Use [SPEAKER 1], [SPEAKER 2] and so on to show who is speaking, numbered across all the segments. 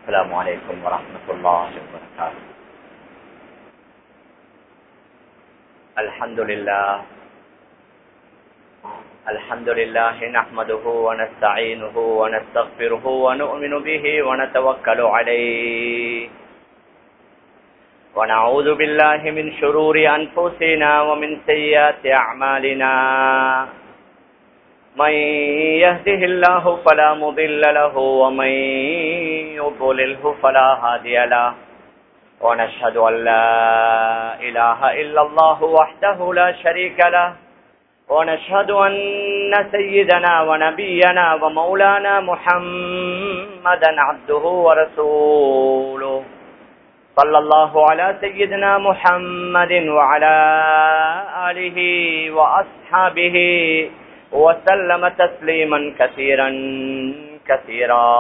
[SPEAKER 1] السلام عليكم ورحمة الله وبركاته الحمد لله الحمد لله نحمده ونستعينه ونستغفره ونؤمن به ونتوكل عليه ونعوذ بالله من شرور أنفسنا ومن سيئات أعمالنا من يهده الله فلا مضل له ومن يضلله فلا هادي له ونشهد أن لا إله إلا الله وحده لا شريك له ونشهد أن سيدنا ونبينا ومولانا محمدا عبده ورسوله صلى الله على سيدنا محمد وعلى آله وأصحابه وسلم تسليما كثيرا كثيرا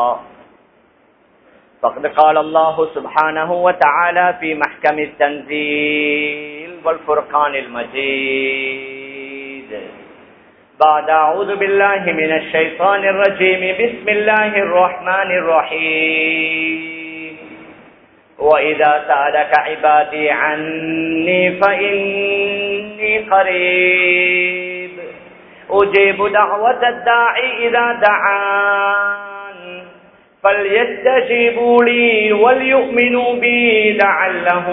[SPEAKER 1] فقد قال الله سبحانه وتعالى في محكم التنزيل والفرقان المجيد بعد أعوذ بالله من الشيطان الرجيم بسم الله الرحمن الرحيم وإذا سألك عبادي عني فإني قريب أجيب دعوة الداعي إذا دعان فليستجيبوا لي وليؤمنوا بي لعلهم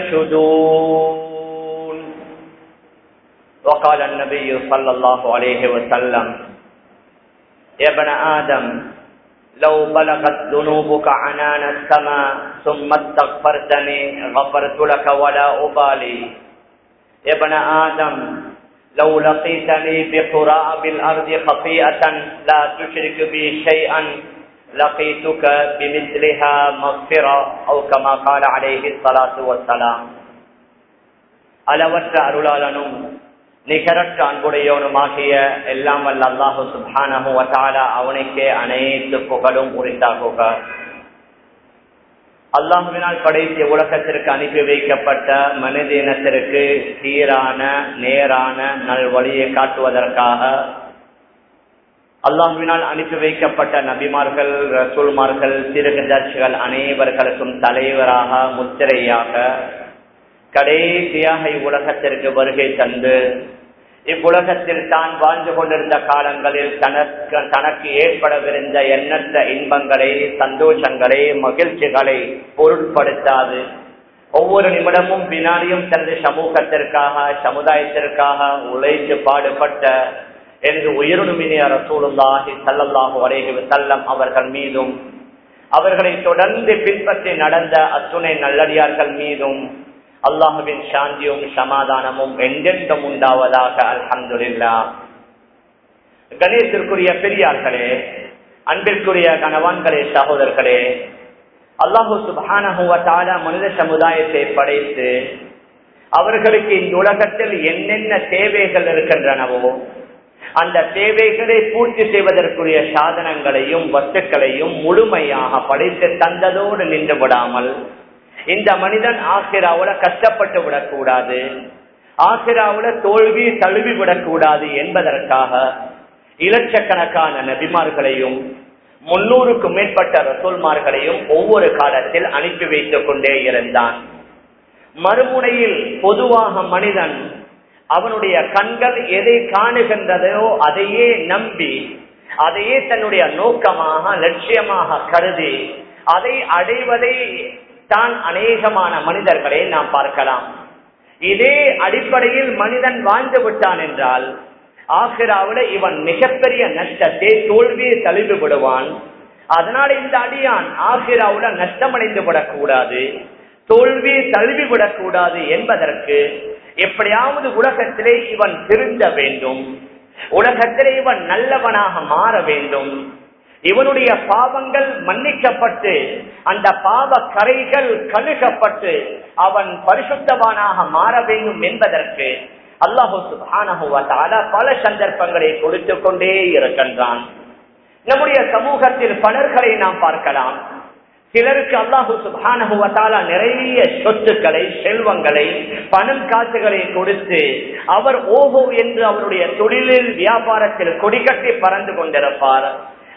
[SPEAKER 1] يرشدون وقال النبي صلى الله عليه وسلم يا ابن آدم لو بلغت ذنوبك عنان السماء ثم استغفرتني غفرت لك ولا أبالي يا ابن آدم لو لقيتني بقراء الأرض خطيئة لا تشرك بي شيئا لقيتك بمثلها مغفرة أو كما قال عليه الصلاة والسلام அளவற்ற அருளாளனும் நிகரற்ற அன்புடையவனுமாகிய எல்லாம் வல்ல அல்லாஹு சுபானஹு வட்டாலா அவனுக்கே அனைத்து புகழும் உரித்தாகுக அல்லாஹுவினால் படைத்த உலகத்திற்கு அனுப்பி வைக்கப்பட்ட மனித இனத்திற்கு சீரான நேரான நல்வழியை காட்டுவதற்காக அல்லாஹுவினால் அனுப்பி வைக்கப்பட்ட நபிமார்கள் ரசூல்மார்கள் திருகதர்ச்சிகள் அனைவர்களுக்கும் தலைவராக முத்திரையாக கடைசியாக இவ்வுலகத்திற்கு வருகை தந்து இவ்வுலகத்தில் தான் வாழ்ந்து கொண்டிருந்த காலங்களில் தனக்கு தனக்கு ஏற்படவிருந்த எண்ணற்ற இன்பங்களை சந்தோஷங்களை மகிழ்ச்சிகளை பொருட்படுத்தாது ஒவ்வொரு நிமிடமும் வினாடியும் தனது சமூகத்திற்காக சமுதாயத்திற்காக உழைத்து பாடுபட்ட எனது உயிருணுமினிய ரசூலுல்லாஹி சல்லல்லாஹு அலைஹி வஸல்லம் அவர்கள் மீதும் அவர்களை தொடர்ந்து பின்பற்றி நடந்த அத்துணை நல்லடியார்கள் மீதும் அல்லாஹுவின் சாந்தியும் சமாதானமும் எங்கெங்கும் உண்டாவதாக அல்ஹம்துல்லா கணேசத்திற்குரிய பெரியார்களே அன்பிற்குரிய கணவான்களே சகோதரர்களே அல்லாஹு சுபானஹுவத்தால மனித சமுதாயத்தை படைத்து அவர்களுக்கு இந்த உலகத்தில் என்னென்ன தேவைகள் இருக்கின்றனவோ அந்த தேவைகளை பூர்த்தி செய்வதற்குரிய சாதனங்களையும் வஸ்துக்களையும் முழுமையாக படைத்து தந்ததோடு நின்று விடாமல் இந்த மனிதன் ஆசிராவுல கஷ்டப்பட்டு விடக்கூடாது ஆசிராவுல தோல்வி தழுவி விடக்கூடாது என்பதற்காக இலட்சக்கணக்கான நபிமார்களையும் முன்னூறுக்கும் மேற்பட்ட ரசூல்மார்களையும் ஒவ்வொரு காலத்தில் அனுப்பி வைத்துக் கொண்டே இருந்தான் மறுமுனையில் பொதுவாக மனிதன் அவனுடைய கண்கள் எதை காணுகின்றதோ அதையே நம்பி அதையே தன்னுடைய நோக்கமாக லட்சியமாக கருதி அதை அடைவதை தான் அநேகமான மனிதர்களை நாம் பார்க்கலாம் இதே அடிப்படையில் மனிதன் வாழ்ந்து விட்டான் என்றால் ஆசிராவில இவன் மிகப்பெரிய நஷ்டத்தை தோல்வியை தழுவி விடுவான் அதனால இந்த அடியான் ஆசிராவுல நஷ்டமடைந்து விடக்கூடாது தோல்வி தழுவி விடக்கூடாது என்பதற்கு எப்படியாவது உலகத்திலே இவன் திருந்த வேண்டும் உலகத்திலே இவன் நல்லவனாக மாற வேண்டும் இவனுடைய பாவங்கள் மன்னிக்கப்பட்டு அந்த பாவ கரைகள் கழுகப்பட்டு அவன் பரிசுத்தவானாக மாற வேண்டும் என்பதற்கு அல்லாஹு சுபானகுவத்தால பல சந்தர்ப்பங்களை கொடுத்து கொண்டே இருக்கின்றான் நம்முடைய சமூகத்தில் பலர்களை நாம் பார்க்கலாம் சிலருக்கு அல்லாஹு சுபானகுவத்தால நிறைய சொத்துக்களை செல்வங்களை பணம் காசுகளை கொடுத்து அவர் ஓஹோ என்று அவருடைய தொழிலில் வியாபாரத்தில் கொடிகட்டி பறந்து கொண்டிருப்பார்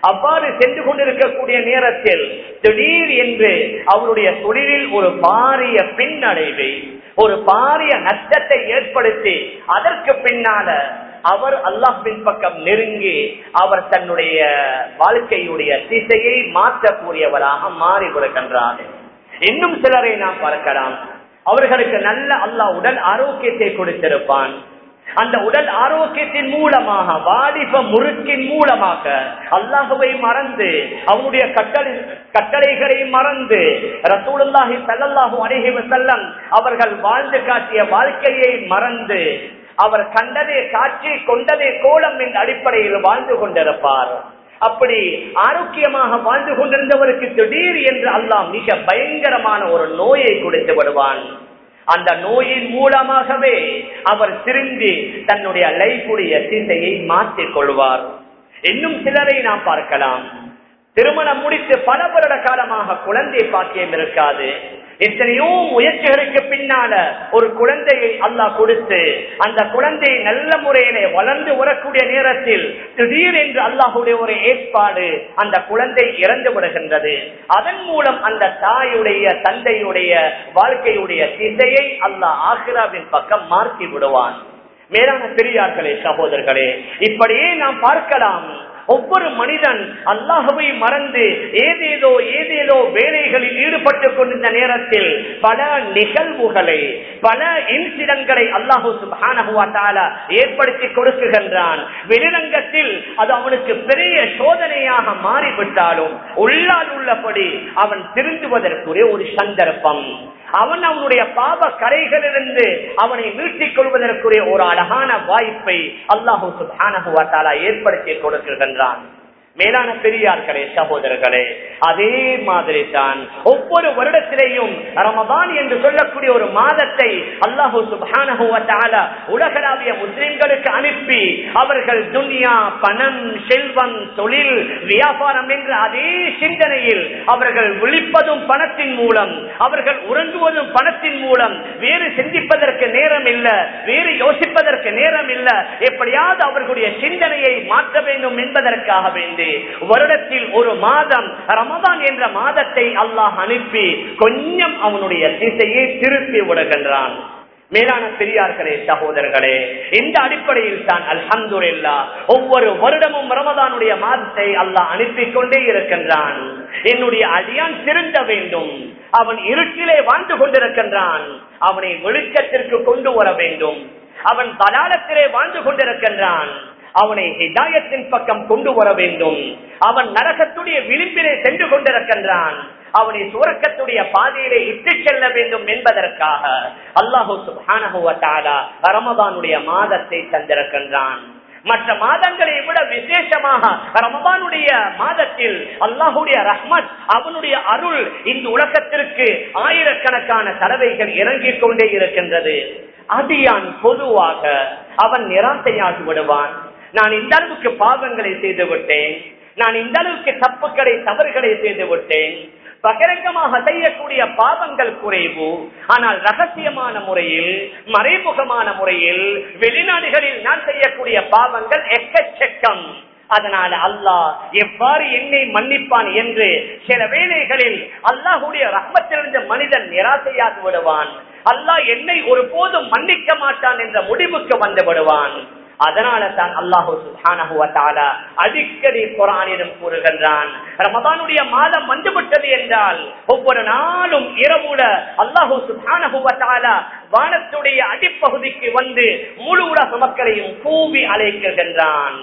[SPEAKER 1] அவ்வாறு சென்று கொண்டிருக்கக்கூடிய நேரத்தில் திடீர் என்று அவருடைய தொழிலில் ஒரு பாரிய பின்னடைவை ஒரு பாரிய நஷ்டத்தை ஏற்படுத்தி அதற்கு பின்னால அவர் அல்லாஹின் பக்கம் நெருங்கி அவர் தன்னுடைய வாழ்க்கையுடைய திசையை மாற்றக்கூடியவராக மாறி கொடுக்கின்றார் இன்னும் சிலரை நாம் பார்க்கலாம் அவர்களுக்கு நல்ல அல்லாஹ் உடல் ஆரோக்கியத்தை கொடுத்திருப்பான் அந்த உடல் ஆரோக்கியத்தின் மூலமாக வாலிப முறுக்கின் மூலமாக அல்லாஹுவை மறந்து அவனுடைய கட்டளை கட்டளைகளை மறந்து ரசூலுல்லாஹி ஸல்லல்லாஹு அலைஹி வஸல்லம் அவர்கள் வாழ்ந்து காட்டிய வாழ்க்கையை மறந்து அவர் கண்டதே காட்சி கொண்டதே கோலம் என்ற அடிப்படையில் வாழ்ந்து கொண்டிருப்பார் அப்படி ஆரோக்கியமாக வாழ்ந்து கொண்டிருந்தவருக்கு திடீர் என்று அல்லாஹ் மிக பயங்கரமான ஒரு நோயை கொடுத்து விடுவான் அந்த நோயின் மூலமாகவே அவர் திரும்பி தன்னுடைய லைஃபுடைய திசையை மாற்றிக் கொள்வார் இன்னும் சிலரை நாம் பார்க்கலாம் திருமணம் முடித்து பல வருட காலமாக குழந்தை பாக்கியம் இருக்காது எத்தனையோ முயற்சிகளுக்கு பின்னால ஒரு குழந்தையை அல்லாஹ் கொடுத்து அந்த குழந்தை நல்ல முறையிலே வளர்ந்து வரக்கூடிய நேரத்தில் திடீர் என்று அல்லாஹுடைய ஒரு ஏற்பாடு அந்த குழந்தை இறந்து விடுகின்றது அதன் மூலம் அந்த தாயுடைய தந்தையுடைய வாழ்க்கையுடைய திசையை அல்லாஹ் ஆசிராவின் பக்கம் மாற்றி விடுவான் மேலான பெரியார்களே சகோதரர்களே இப்படியே நாம் பார்க்கலாம் ஒவ்வொரு மனிதன் அல்லாஹுவை மறந்து ஏதேதோ ஏதேதோ வேலைகளில் ஈடுபட்டுக் கொண்டிருந்த நேரத்தில் பல நிகழ்வுகளை பல இன்சிடங்களை அல்லாஹு சுபானகுவாத்தால ஏற்படுத்தி கொடுக்குகின்றான் வெளிரங்கத்தில் அது அவனுக்கு பெரிய சோதனையாக மாறிவிட்டாலும் உள்ளால் உள்ளபடி அவன் திருந்துவதற்குரிய ஒரு சந்தர்ப்பம் அவன் அவனுடைய பாவ கரைகளிலிருந்து அவனை மீட்டிக் கொள்வதற்குரிய ஒரு அழகான வாய்ப்பை அல்லாஹூ சுபானகுவாத்தாலா ஏற்படுத்தி கொடுக்கின்றான் மேலான பெரியார்களே சகோதரர்களே அதே மாதிரி தான் ஒவ்வொரு வருடத்திலேயும் ரமதான் என்று சொல்லக்கூடிய ஒரு மாதத்தை அல்லாஹூ சுபானகுவத்தால உலகளாவிய முஸ்லிம்களுக்கு அனுப்பி அவர்கள் துனியா பணம் செல்வம் தொழில் வியாபாரம் என்ற அதே சிந்தனையில் அவர்கள் விழிப்பதும் பணத்தின் மூலம் அவர்கள் உறங்குவதும் பணத்தின் மூலம் வேறு சிந்திப்பதற்கு நேரம் இல்ல வேறு யோசிப்பதற்கு நேரம் இல்ல எப்படியாவது அவர்களுடைய சிந்தனையை மாற்ற வேண்டும் என்பதற்காக வேண்டி வருடத்தில் ஒரு மாதம் ரமதான் என்ற மாதத்தை அல்லாஹ் அனுப்பி கொஞ்சம் அவனுடைய திசையை திருப்பி விடுகின்றான் மேலான பெரியார்களே சகோதரர்களே இந்த அடிப்படையில் தான் அல்ஹம்துல்லா ஒவ்வொரு வருடமும் ரமதானுடைய மாதத்தை அல்லாஹ் அனுப்பி கொண்டே இருக்கின்றான் என்னுடைய அடியான் திருந்த வேண்டும் அவன் இருட்டிலே வாழ்ந்து கொண்டிருக்கின்றான் அவனை வெளிச்சத்திற்கு கொண்டு வர வேண்டும் அவன் தலாலத்திலே வாழ்ந்து கொண்டிருக்கின்றான் அவனை ஹிதாயத்தின் பக்கம் கொண்டு வர வேண்டும் அவன் நரகத்துடைய விளிம்பிலே சென்று கொண்டிருக்கின்றான் அவனை சுரக்கத்துடைய பாதையிலே இட்டு செல்ல வேண்டும் என்பதற்காக அல்லாஹூ சுபானகுவத்தாலா ரமதானுடைய மாதத்தை தந்திருக்கின்றான் மற்ற மாதங்களை விட விசேஷமாக ரமபானுடைய மாதத்தில் அல்லாஹுடைய ரஹ்மத் அவனுடைய அருள் இந்த உலகத்திற்கு ஆயிரக்கணக்கான தடவைகள் இறங்கிக் கொண்டே இருக்கின்றது அடியான் பொதுவாக அவன் நிராசையாகி விடுவான் நான் இந்த அளவுக்கு பாவங்களை செய்து விட்டேன் நான் இந்த அளவுக்கு தப்புக்களை தவறுகளை செய்து விட்டேன் பகிரங்கமாக செய்யக்கூடிய பாவங்கள் குறைவு ஆனால் ரகசியமான முறையில் மறைமுகமான முறையில் வெளிநாடுகளில் நான் செய்யக்கூடிய பாவங்கள் எக்கச்சக்கம் அதனால அல்லாஹ் எவ்வாறு என்னை மன்னிப்பான் என்று சில வேளைகளில் அல்லாஹுடைய ரஹ்மத்திலிருந்து மனிதன் நிராசையாகி விடுவான் அல்லாஹ் என்னை ஒருபோதும் மன்னிக்க மாட்டான் என்ற முடிவுக்கு வந்து விடுவான் அதனால தான் அல்லாஹூ சுஹானஹுவத்தால அடிக்கடி குரானிடம் கூறுகின்றான் ரமதானுடைய மாதம் வந்துவிட்டது என்றால் ஒவ்வொரு நாளும் இரவுல அல்லாஹூ சுஹானஹுவத்தால வானத்துடைய அடிப்பகுதிக்கு வந்து முழு உலக மக்களையும் கூவி அழைக்கின்றான்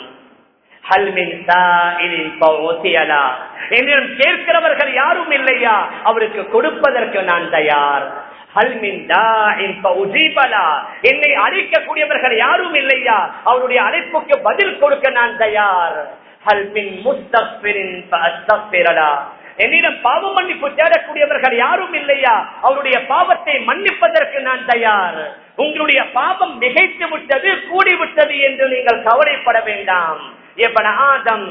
[SPEAKER 1] என்னிடம் கேட்கிறவர்கள் யாரும் இல்லையா அவருக்கு கொடுப்பதற்கு நான் தயார் என்னை அழைக்கக்கூடியவர்கள் யாரும் இல்லையா அவருடைய அழைப்புக்கு பதில் கொடுக்க நான் தயார் என்னிடம் பாவ மன்னிப்பு தேடக்கூடியவர்கள் யாரும் இல்லையா அவருடைய பாவத்தை மன்னிப்பதற்கு நான் தயார் உங்களுடைய பாவம் மிகைத்து விட்டது கூடிவிட்டது என்று நீங்கள் கவலைப்பட வேண்டாம் ஆதம்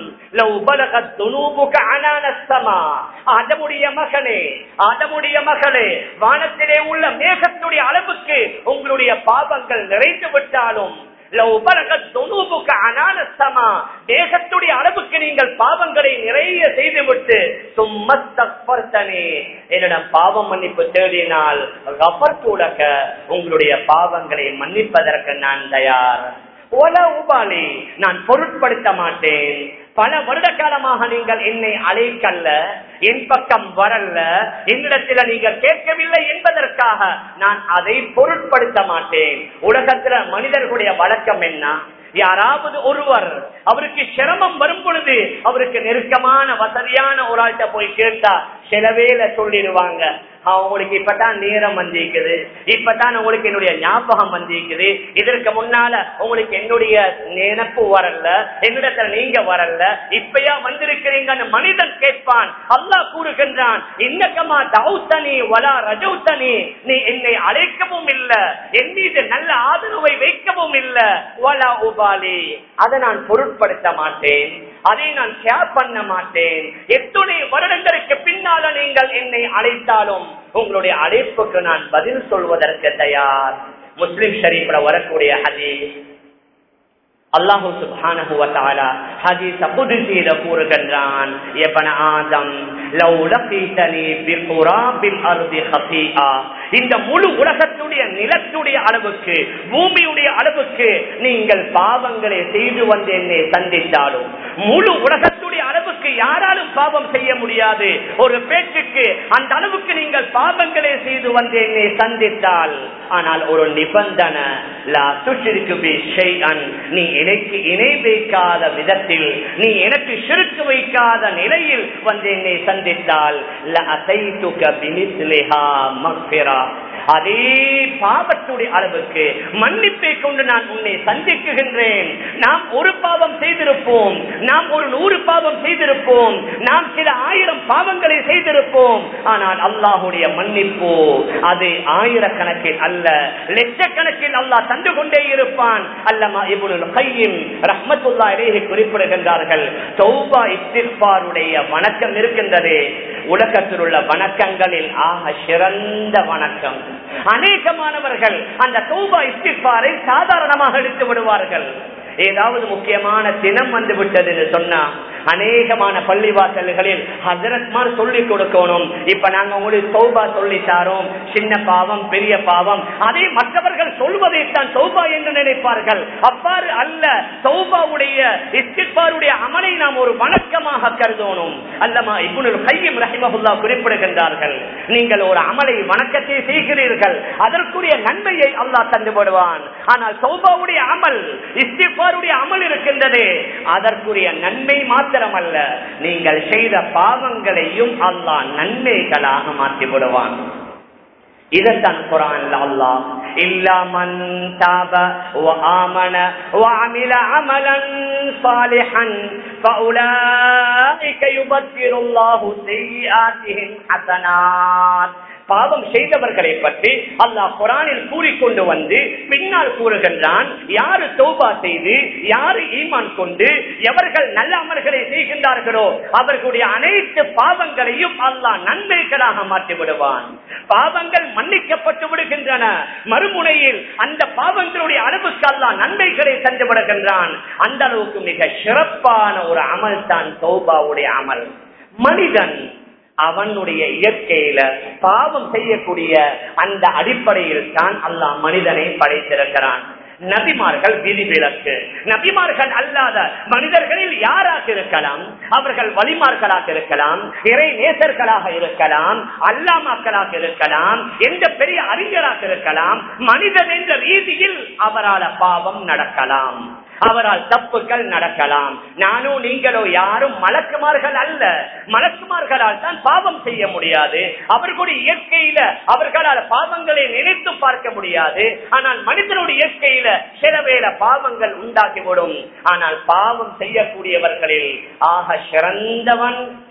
[SPEAKER 1] ஆதமுடைய மகனே ஆதமுடைய மகளே வானத்திலே உள்ள மேகத்துடைய அளவுக்கு உங்களுடைய பாவங்கள் நிறைந்து விட்டாலும் லவ் பலகத் துனூபுக அனான ஸமா. தேசத்துடைய அளவுக்கு நீங்கள் பாவங்களை நிறைய செய்துவிட்டு சும்மஸ்தக்பர்தனே என்னிடம் பாவம் மன்னிப்பு தேடினால் கஃபர்துலக உங்களுடைய பாவங்களை மன்னிப்பதற்கு நான் தயார் ஒல உபாலி நான் பொருட்படுத்த மாட்டேன் பல வருட காலமாக நீங்கள் என்னை அழைக்கல்ல என் பக்கம் வரல என்னிடத்தில் நீங்கள் கேட்கவில்லை என்பதற்காக நான் அதை பொருட்படுத்த மாட்டேன் உலகத்துல மனிதர்களுடைய வழக்கம் என்ன யாராவது ஒருவர் அவருக்கு சிரமம் வரும் பொழுது அவருக்கு நெருக்கமான வசதியான ஒரு ஆள்கிட்ட போய் கேட்டா சிலவேல சொல்லிடுவாங்க உங்களுக்கு இப்பதான் நேரம் வந்திருக்குது இப்பதான் உங்களுக்கு என்னுடைய ஞாபகம் வந்திருக்குது இதற்கு முன்னால உங்களுக்கு என்னுடைய நினைப்பு வரல என்னிடத்துல நீங்க வரல இப்பயா வந்திருக்கிறீங்கன்னு மனிதன் கேட்பான் அல்லாஹ் கூறுகின்றான் இன்னக்கமா தௌத்தனி வலா ரஜௌத்தனி நீ என்னை அழைக்கவும் இல்ல என் மீது நல்ல ஆதரவை வைக்கவும் இல்ல வலா உபாலி அதை நான் பொருட்படுத்த மாட்டேன் அதை நான் ஷேர் பண்ண மாட்டேன் எத்துணை வருடங்களுக்கு பின்னால நீங்கள் என்னை அழைத்தாலும் உங்களுடைய அழைப்புக்கு நான் பதில் சொல்வதற்கு தயார் முஸ்லிம் ஷரீஃப்ல வரக்கூடிய ஹதீஸ் அல்லாஹு சுப்ஹானஹு வ தஆலா ஹதீஸ குத்ஸில கூறுகின்றான் யபன ஆதம் லவ் லகீதனி பிகுராபில் அர்தி ஹதீஆ இந்த முழு உலகத்துடைய நிலத்துடைய அளவுக்கு பூமியுடைய அளவுக்கு நீங்கள் பாவங்களை செய்து வந்து என்னை சந்தித்தாலும் முழு உலகத்துடைய அளவுக்கு யாராலும் பாவம் செய்ய முடியாது ஒரு பேச்சுக்கு அந்த அளவுக்கு நீங்கள் பாவங்களை செய்து வந்து என்னை சந்தித்தால் ஆனால் ஒரு நிபந்தனை லா துஷ்ரிக்கு பி ஷைஅன் நீ எனக்கு இணை வைக்காத விதத்தில் நீ எனக்கு சிறுக்கு வைக்காத நிலையில் வந்து என்னை சந்தித்தால் லஅதைதுக பிமிஸ்லிஹா மக்ஃபிரா அதே பாவத்துடைய அளவுக்கு மன்னிப்பை கொண்டு நான் உன்னை சந்திக்குகின்றேன் நாம் ஒரு பாவம் செய்திருப்போம் நாம் ஒரு நூறு பாவம் செய்திருப்போம் நாம் சில ஆயிரம் பாவங்களை செய்திருப்போம் ஆனால் அல்லாஹுடைய மன்னிப்பு அது ஆயிரக்கணக்கில் அல்ல லட்சக்கணக்கில் அல்லாஹ் தந்து கொண்டே இருப்பான் அல்லமா இவனுள் கையும் ரஹ்மத்துல்லா இடையே குறிப்பிடுகின்றார்கள் தௌபா இஸ்திஃபாருடைய வணக்கம் இருக்கின்றது உலகத்தில் உள்ள வணக்கங்களில் ஆக சிறந்த வணக்கம் அநேகமானவர்கள் அந்த தௌபா இஸ்திஃபாரை சாதாரணமாக எடுத்து விடுவார்கள் ஏதாவது முக்கியமான தினம் வந்து விட்டதுன்னு சொன்னா அநேகமான பள்ளிவாசல்களில் ஹசரத்மார் சொல்லி கொடுக்கணும் இப்ப நாங்க உங்களுக்கு சௌபா சொல்லி தாரோம் சின்ன பாவம் பெரிய பாவம் அதை மற்றவர்கள் சொல்வதைத்தான் சௌபா என்று நினைப்பார்கள் அவ்வாறு அல்ல சௌபாவுடைய இஸ்திஃபாருடைய அமலை நாம் ஒரு வணக்கமாக கருதணும் அல்லமா இப்னுல் கையும் ரஹிமஹுல்லா குறிப்பிடுகின்றார்கள் நீங்கள் ஒரு அமலை வணக்கத்தை செய்கிறீர்கள் அதற்குரிய நன்மையை அல்லாஹ் தந்து விடுவான் ஆனால் சௌபாவுடைய அமல் இஸ்திஃபாருடைய அமல் இருக்கின்றது அதற்குரிய நன்மை மாத்திரமல்ல நீங்கள் செய்த பாவங்களையும் அல்லாஹ் நன்மைகளாக மாற்றி விடுவான் இதத்தான் குரான் அல்லாஹ் إلا من تاب وآمن وعمل عملا صالحا فأولئك يبدل الله سيئاتهم حسنات பாவம் செய்தவர்களை பற்றி அல்லாஹ் குரானில் கூறிக்கொண்டு வந்து பின்னால் கூறுகின்றான் யாரு தௌபா செய்து யாரு ஈமான் கொண்டு எவர்கள் நல்ல அமல்களை செய்கின்றார்களோ அவர்களுடைய அனைத்து பாவங்களையும் அல்லாஹ் நன்மைகளாக மாற்றி விடுவான் பாவங்கள் மன்னிக்கப்பட்டு விடுகின்றன மறுமுனையில் அந்த பாவங்களுடைய அளவுக்கு அல்லாஹ் நன்மைகளை தந்து விடுகின்றான் அந்த அளவுக்கு மிக சிறப்பான ஒரு அமல் தான் தௌபாவுடைய அமல் மனிதன் அவனுடைய இயற்கையில பாவம் செய்யக்கூடிய அந்த அடிப்படையில் தான் அல்லாஹ் மனிதனை படைத்திருக்கிறான் நபிமார்கள் விதிவிலக்கு நபிமார்கள் அல்லாத மனிதர்களில் யாராக இருக்கலாம் அவர்கள் வலிமார்களாக இருக்கலாம் இறை நேசர்களாக இருக்கலாம் அல்லாமாக்களாக இருக்கலாம் எந்த பெரிய அறிஞராக இருக்கலாம் மனிதன் என்ற ரீதியில் அவரால் பாவம் நடக்கலாம் அவரால் தப்புகள் நடக்கலாம் நானும் நீங்களோ யாரும் மலக்குமார்கள் அல்ல மலக்குமார்களால் தான் பாவம் செய்ய முடியாது அவர்களுடைய இயற்கையில அவர்களால் பாவங்களை நினைத்து பார்க்க முடியாது ஆனால் மனிதனுடைய இயற்கையில சில வேளை பாவங்கள் உண்டாகிவிடும் ஆனால் பாவம் செய்யக்கூடியவர்களில் ஆக சிறந்தவன்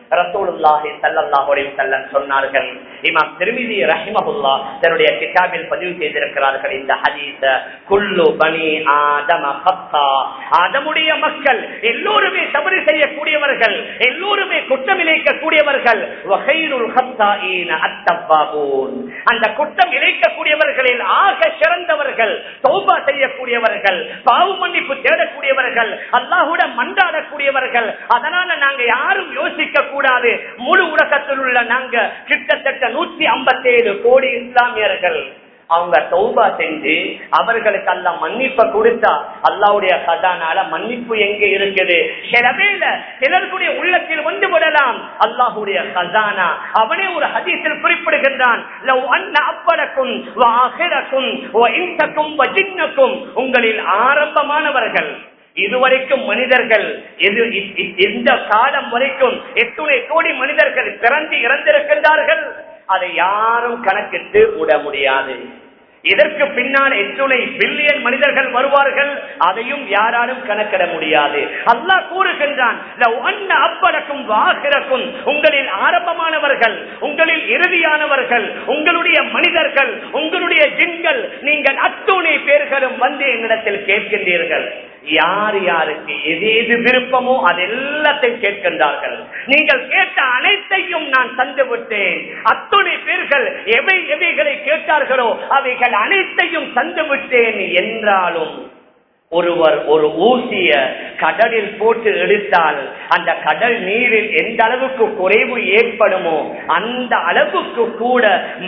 [SPEAKER 1] ரசூலுல்லாஹி ஸல்லல்லாஹு அலைஹி வஸல்லம் சொன்னார்கள் இமாம் திருமிதி ரஹிமஹுல்லா தன்னுடைய கிதாபில் பதிவு செய்திருக்கிறார்கள் இந்த ஹதீஸ குல்லு பனி ஆதம ஹத்தா ஆதமுடைய மக்கள் எல்லோருமே தவறு செய்யக்கூடியவர்கள் எல்லோருமே குற்றம் இழைக்கக்கூடியவர்கள் வகைருல் ஹத்தாஈன அத்தப்பாபூன் அந்த குற்றம் இழைக்கக்கூடியவர்களில் ஆக சிறந்தவர்கள் தௌபா செய்யக்கூடியவர்கள் பாவு மன்னிப்பு தேடக்கூடியவர்கள் அல்லாஹுடன் மன்றாடக்கூடியவர்கள் அதனால நாங்க யாரும் யோசிக்க கூடாது முழு உலகத்தில் உள்ள நாங்க கிட்டத்தட்ட நூத்தி ஐம்பத்தி ஏழு கோடி இஸ்லாமியர்கள் அவங்க தௌபா செஞ்சு அவர்களுக்கு அல்ல மன்னிப்ப கொடுத்தா அல்லாவுடைய கதானால மன்னிப்பு எங்க இருக்குது சிலவேல சிலருடைய உள்ளத்தில் வந்து விடலாம் அல்லாஹுடைய கதானா அவனே ஒரு ஹதீஸில் குறிப்பிடுகின்றான் லவ் அன்ன அப்படக்கும் வாஹிரக்கும் இன்சக்கும் வஜின்னக்கும் உங்களில் ஆரம்பமானவர்கள் இதுவரைக்கும் மனிதர்கள் இது இந்த காலம் வரைக்கும் எத்துணை கோடி மனிதர்கள் பிறந்து இறந்திருக்கின்றார்கள் அதை யாரும் கணக்கிட்டு விட முடியாது இதற்கு பின்னால் எத்துணை பில்லியன் மனிதர்கள் வருவார்கள் அதையும் யாராலும் கணக்கிட முடியாது அல்லாஹ் கூறுகின்றான் அப்படக்கும் வாகிறக்கும் உங்களில் ஆரம்பமானவர்கள் உங்களில் இறுதியானவர்கள் உங்களுடைய மனிதர்கள் உங்களுடைய ஜின்கள் நீங்கள் அத்துணை பேர்களும் வந்து என்னிடத்தில் கேட்கின்றீர்கள் யார் யாருக்கு எது எது விருப்பமோ அது எல்லாத்தையும் கேட்கின்றார்கள் நீங்கள் கேட்ட அனைத்தையும் நான் தந்து விட்டேன் அத்துணை பேர்கள் எவை எவைகளை கேட்டார்களோ அவைகள் அனைத்தையும் தந்து விட்டேன் என்றாலும் ஒருவர் ஒரு ஊசிய கடலில் போட்டு எடுத்தால் அந்த கடல் நீரில் எந்த அளவுக்கு குறைவு ஏற்படுமோ அந்த அளவுக்கு கூட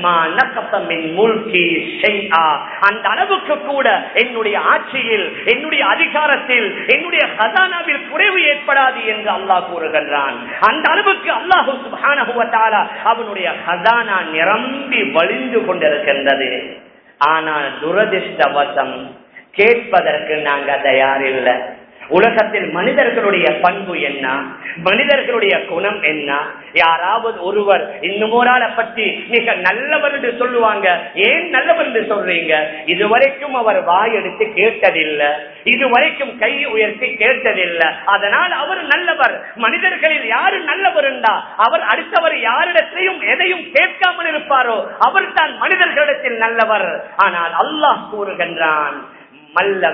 [SPEAKER 1] அந்த அளவுக்கு கூட என்னுடைய ஆட்சியில் என்னுடைய அதிகாரத்தில் என்னுடைய ஹசானாவில் குறைவு ஏற்படாது என்று அல்லாஹ் கூறுகின்றான் அந்த அளவுக்கு அல்லாஹு சுபான அவனுடைய ஹசானா நிரம்பி வழிந்து கொண்டிருக்கின்றது ஆனால் துரதிருஷ்டவசம் கேட்பதற்கு நாங்க தயாரில்லை உலகத்தில் மனிதர்களுடைய பண்பு என்ன மனிதர்களுடைய குணம் என்ன யாராவது ஒருவர் இன்னும் ஒரு ஆளை பற்றி மிக நல்லவர் என்று சொல்லுவாங்க ஏன் நல்லவர் என்று சொல்றீங்க இதுவரைக்கும் அவர் வாய் எடுத்து கேட்டதில்லை இதுவரைக்கும் கை உயர்த்தி கேட்டதில்லை அதனால் அவர் நல்லவர் மனிதர்களில் யாரு நல்லவர் என்றா அவர் அடுத்தவர் யாரிடத்தையும் எதையும் கேட்காமல் இருப்பாரோ அவர் தான் மனிதர்களிடத்தில் நல்லவர் ஆனால் அல்லாஹ் கூறுகின்றான் மல்லம்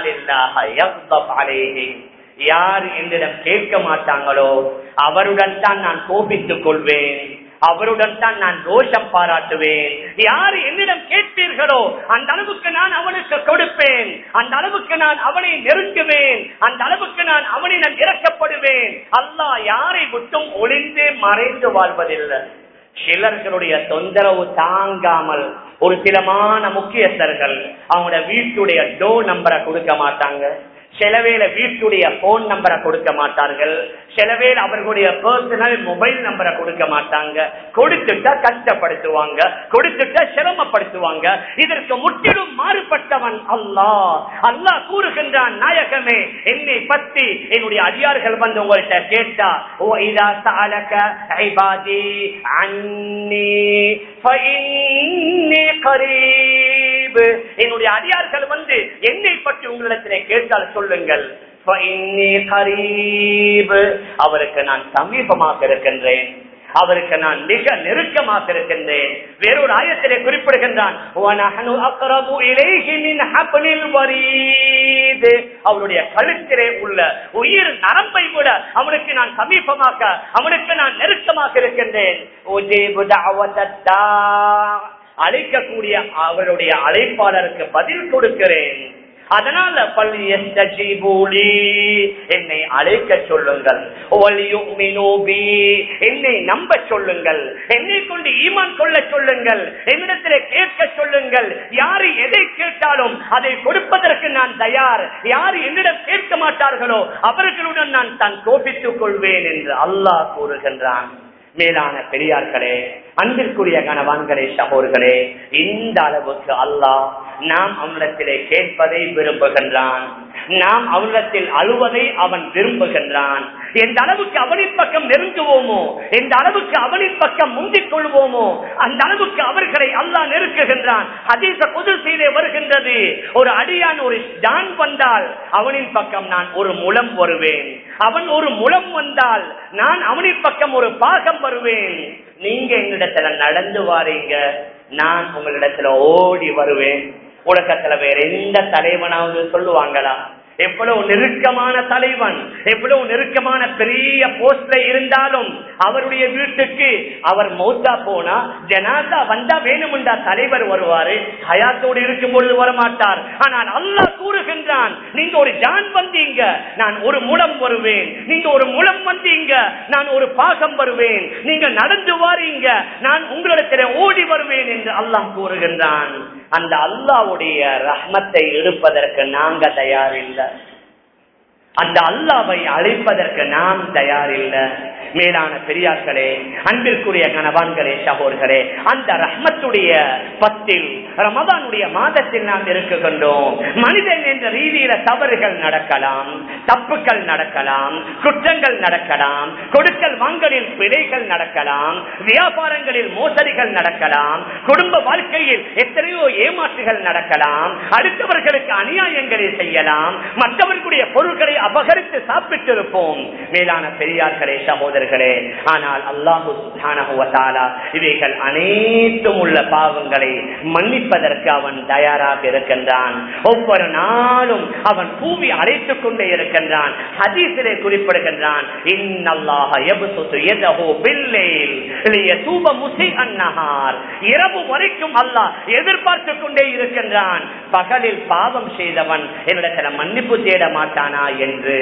[SPEAKER 1] யார் என்னிடம் கேட்க மாட்டாங்களோ அவருடன் தான் நான் கோபித்துக் கொள்வேன் அவருடன் தான் நான் ரோஷம் பாராட்டுவேன் யார் என்னிடம் கேட்பீர்களோ அந்த அளவுக்கு நான் அவனுக்கு கொடுப்பேன் அந்த அளவுக்கு நான் அவனை நெருங்குவேன் அந்த அளவுக்கு நான் அவனிடம் இறக்கப்படுவேன் அல்லாஹ் யாரை விட்டும் ஒளிந்து மறைந்து வாழ்வதில்லை சிலர்களுடைய தொந்தரவு தாங்காமல் ஒரு சிலமான முக்கியஸ்தர்கள் அவங்களோட வீட்டுடைய டோ நம்பரை கொடுக்க மாட்டாங்க சிலவேல வீட்டுடைய போன் நம்பரை கொடுக்க மாட்டார்கள் சிலவேல அவர்களுடைய பர்சனல் மொபைல் நம்பரை கொடுக்க மாட்டாங்க கொடுத்துட்டா கஷ்டப்படுத்துவாங்க கொடுத்துட்டா சிரமப்படுத்துவாங்க இதற்கு முற்றிலும் மாறுபட்டவன் அல்லாஹ் அல்லாஹ் கூறுகின்றான் நாயகமே என்னை பத்தி என்னுடைய அதிகாரிகள் வந்து உங்கள்கிட்ட கேட்டா ஓ இதா சாலக ஐபாதி அன்னி கரீப் என்னுடைய அடியார்கள் வந்து என்னை பற்றி உங்களிடத்திலே கேட்டால் சொல்லுங்கள் அவருக்கு நான் சமீபமாக இருக்கின்றேன் அவருக்கு நான் மிக நெருக்கமாக இருக்கின்றேன் வேறொரு ஆயத்திலே குறிப்பிடுகின்றான் அவருடைய கழுத்திலே உள்ள உயிர் நரம்பை விட அவனுக்கு நான் சமீபமாக அவனுக்கு நான் நெருக்கமாக இருக்கின்றேன் அழைக்கக்கூடிய அவருடைய அழைப்பாளருக்கு பதில் கொடுக்கிறேன் அதனால பள்ளி என்னை அழைக்க சொல்லுங்கள் என்னை நம்ப சொல்லுங்கள் என்னை கொண்டு ஈமான் கொள்ள சொல்லுங்கள் என்னிடத்தில் கேட்க சொல்லுங்கள் யாரு எதை கேட்டாலும் அதை கொடுப்பதற்கு நான் தயார் யார் என்னிடம் கேட்க மாட்டார்களோ அவர்களுடன் நான் தான் கோபித்துக் கொள்வேன் என்று அல்லாஹ் கூறுகின்றான் மேலான பெரியார்களே அன்பிற்குரிய கணவான்களே சகோர்களே இந்த அளவுக்கு அல்லாஹ் நாம் அவனிடத்திலே கேட்பதை விரும்புகின்றான் நாம் அவனிடத்தில் அழுவதை அவன் விரும்புகின்றான் எந்த அளவுக்கு அவனின் பக்கம் நெருங்குவோமோ எந்த அளவுக்கு அவனின் பக்கம் முந்திக் கொள்வோமோ அந்த அளவுக்கு அவர்களை அல்லாஹ் நெருக்குகின்றான் அதீச பொது செய்தே வருகின்றது ஒரு அடியான் ஒரு ஜான் வந்தால் அவனின் பக்கம் நான் ஒரு முலம் வருவேன் அவன் ஒரு முலம் வந்தால் நான் அவனின் பக்கம் ஒரு பாகம் வருவேன் நீங்க எங்களிடத்துல நடந்து வாரீங்க நான் உங்களிடத்துல ஓடி வருவேன் உலகத்துல வேற எந்த தலைவனாவது சொல்லுவாங்களா எவ்வளவு நெருக்கமான தலைவன் எவ்வளவு நெருக்கமான பெரிய போஸ்ட்ல இருந்தாலும் அவருடைய வீட்டுக்கு அவர் மௌத்தா போனா ஜனாதா வந்தா வேணுமென்றா தலைவர் வருவாரு ஹயாத்தோடு இருக்கும் பொழுது வரமாட்டார் ஆனால் அல்லாஹ் கூறுகின்றான் நீங்க ஒரு ஜான் வந்தீங்க நான் ஒரு முலம் வருவேன் நீங்க ஒரு முலம் வந்தீங்க நான் ஒரு பாகம் வருவேன் நீங்க நடந்து வாரீங்க நான் உங்களிடத்தில் ஓடி வருவேன் என்று அல்லாஹ் கூறுகின்றான் அந்த அல்லாவுடைய ரஹ்மத்தை எடுப்பதற்கு நாங்க தயாரில்லை அந்த அல்லாவை அழைப்பதற்கு நாம் தயாரில்லை மேலான பெரியார்களே அன்பிற்குரிய கணவான்களே சகோர்களே அந்த ரஹ்மத்துடைய பத்தில் ரமதானுடைய மாதத்தில் நாம் இருக்குகின்றோம் மனிதன் என்ற ரீதியில தவறுகள் நடக்கலாம் தப்புகள் நடக்கலாம் குற்றங்கள் நடக்கலாம் கொடுக்கல் வாங்கலில் பிழைகள் நடக்கலாம் வியாபாரங்களில் மோசடிகள் நடக்கலாம் குடும்ப வாழ்க்கையில் எத்தனையோ ஏமாற்றுகள் நடக்கலாம் அடுத்தவர்களுக்கு அநியாயங்களை செய்யலாம் மற்றவர்களுடைய பொருட்களை அபகரித்து சாப்பிட்டு இருப்போம் மேலான பெரியார்களே சகோதரர்களே ஆனால் அல்லாஹு இவைகள் அனைத்தும் உள்ள பாவங்களை மன்னிப்பதற்கு அவன் தயாராக இருக்கின்றான் ஒவ்வொரு நாளும் அவன் பூமி அழைத்துக் கொண்டே இருக்கின்றான் ஹதீசிலே குறிப்பிடுகின்றான் இரவு வரைக்கும் அல்லாஹ் எதிர்பார்த்து கொண்டே இருக்கின்றான் பகலில் பாவம் செய்தவன் என்னிடத்துல மன்னிப்பு தேட மாட்டானா என்று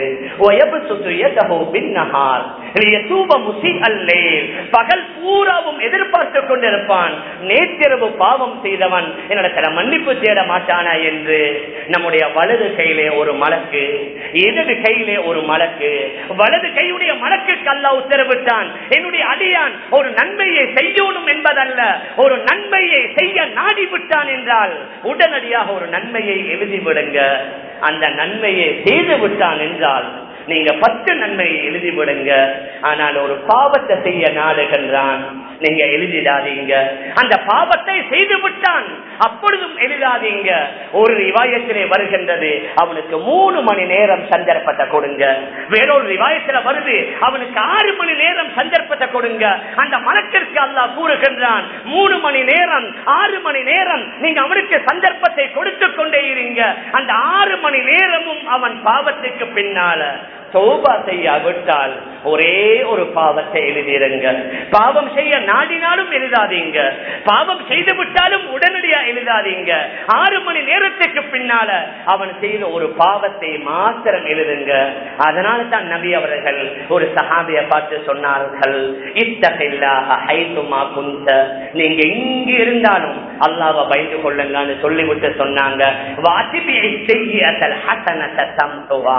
[SPEAKER 1] பகல் பூராவும் எதிர்பார்த்து கொண்டிருப்பான் நேற்றிரவு பாவம் செய்தவன் என்னிடத்துல மன்னிப்பு தேட மாட்டானா என்று நம்முடைய வலது கையிலே ஒரு மலக்கு இடது கையிலே ஒரு மலக்கு வலது கையுடைய மலக்குக்கு அல்ல உத்தரவிட்டான் என்னுடைய அடியான் ஒரு நன்மையை செய்யணும் என்பதல்ல ஒரு நன்மையை செய்ய நாடி விட்டான் என்றால் உடனடியாக ஒரு நன்மையை எழுதி விடுங்க அந்த நன்மையை செய்து விட்டான் என்றால் நீங்க பத்து நன்மையை எழுதி விடுங்க ஆனால் ஒரு பாவத்தை செய்ய நாடுகின்றான் நீங்க எழுதிடாதீங்க அந்த பாவத்தை செய்து விட்டான் அப்பொழுதும் எழுதாதீங்க ஒரு ரிவாயத்திலே வருகின்றது அவனுக்கு மூணு மணி நேரம் சந்தர்ப்பத்தை கொடுங்க வேறொரு ரிவாயத்துல வருது அவனுக்கு ஆறு மணி நேரம் சந்தர்ப்பத்தை கொடுங்க அந்த மனத்திற்கு அல்லாஹ் கூறுகின்றான் மூணு மணி நேரம் ஆறு மணி நேரம் நீங்க அவனுக்கு சந்தர்ப்பத்தை கொடுத்து கொண்டே இருங்க அந்த ஆறு மணி நேரமும் அவன் பாவத்துக்கு பின்னால சோபா செய்ய விட்டால் ஒரே ஒரு பாவத்தை எழுதிருங்க பாவம் செய்ய நாடினாலும் எழுதாதீங்க பாவம் செய்து விட்டாலும் உடனடியா எழுதாதீங்க ஆறு மணி நேரத்துக்கு பின்னால அவன் செய்த ஒரு பாவத்தை மாத்திரம் எழுதுங்க அதனால தான் நபி அவர்கள் ஒரு சஹாபிய பார்த்து சொன்னார்கள் இத்தகையில்லாஹைத்துமா குந்த நீங்க இங்க இருந்தாலும் அல்லாவை பயந்து கொள்ளுங்கன்னு சொல்லிவிட்டு சொன்னாங்க வாசிபியை செய்ய ஹசனத்தை சம்துவா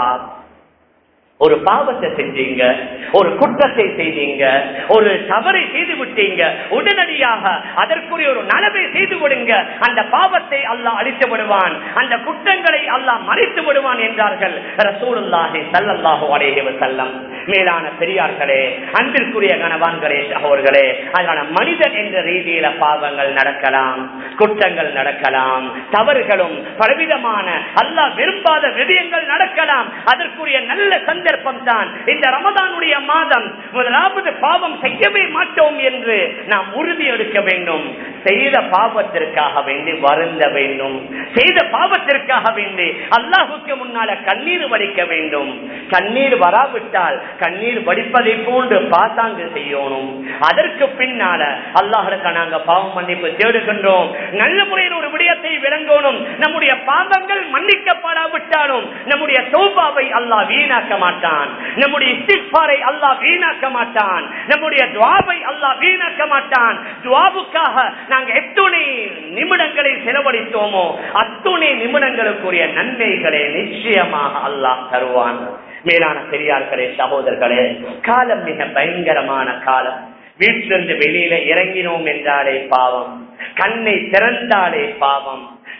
[SPEAKER 1] ஒரு பாவத்தை செஞ்சீங்க ஒரு குற்றத்தை செய்தீங்க ஒரு தவறை செய்து விட்டீங்க உடனடியாக அதற்குரிய ஒரு நலவை செய்து விடுங்க அந்த பாவத்தை அல்லாஹ் அழித்து விடுவான் அந்த குற்றங்களை அல்லாஹ் மறைத்து விடுவான் என்றார்கள் ரசூலுல்லாஹி ஸல்லல்லாஹு அலைஹி வஸல்லம் மேலான பெரியார்களே அன்பிற்குரிய கணவான்களே சகோதரர்களே அதனால மனிதன் என்ற ரீதியில பாவங்கள் நடக்கலாம் குற்றங்கள் நடக்கலாம் தவறுகளும் பலவிதமான அல்லாஹ் விரும்பாத விடயங்கள் நடக்கலாம் அதற்குரிய நல்ல சந்தர்ப்பம் தான் இந்த ரமதானுடைய மாதம் முதலாவது பாவம் செய்யவே மாட்டோம் என்று நாம் உறுதி எடுக்க வேண்டும் செய்த பாவத்திற்காக வேண்டி வருந்த வேண்டும் செய்த பாவத்திற்காக வேண்டி அல்லாஹுக்கு முன்னால கண்ணீர் வடிக்க வேண்டும் கண்ணீர் வராவிட்டால் கண்ணீர் வடிப்பதை போன்று பாசாங்கு செய்யணும் அதற்கு பின்னால அல்லாஹுக்கு நாங்க பாவம் மன்னிப்பு தேடுகின்றோம் நல்ல முறையில் ஒரு விடயத்தை விளங்கணும் நம்முடைய பாவங்கள் மன்னிக்கப்படாவிட்டாலும் நம்முடைய சோபாவை அல்லாஹ் வீணாக்க மாட்டான் நம்முடைய இஸ்திஃபாரை அல்லாஹ் வீணாக்க மாட்டான் நம்முடைய துவாவை அல்லாஹ் வீணாக்க மாட்டான் துவாவுக்காக நாங்க எத்துணை நிமிடங்களை செலவழித்தோமோ அத்துணை நிமிடங்களுக்குரிய நன்மைகளை நிச்சயமாக அல்லாஹ் தருவான் மேலான பெரியார்களே சகோதரர்களே காலம் மிக பயங்கரமான காலம் வீட்டிலிருந்து வெளியில இறங்கினோம் என்றாலே பாவம் கண்ணை திறந்தாலே பாவம்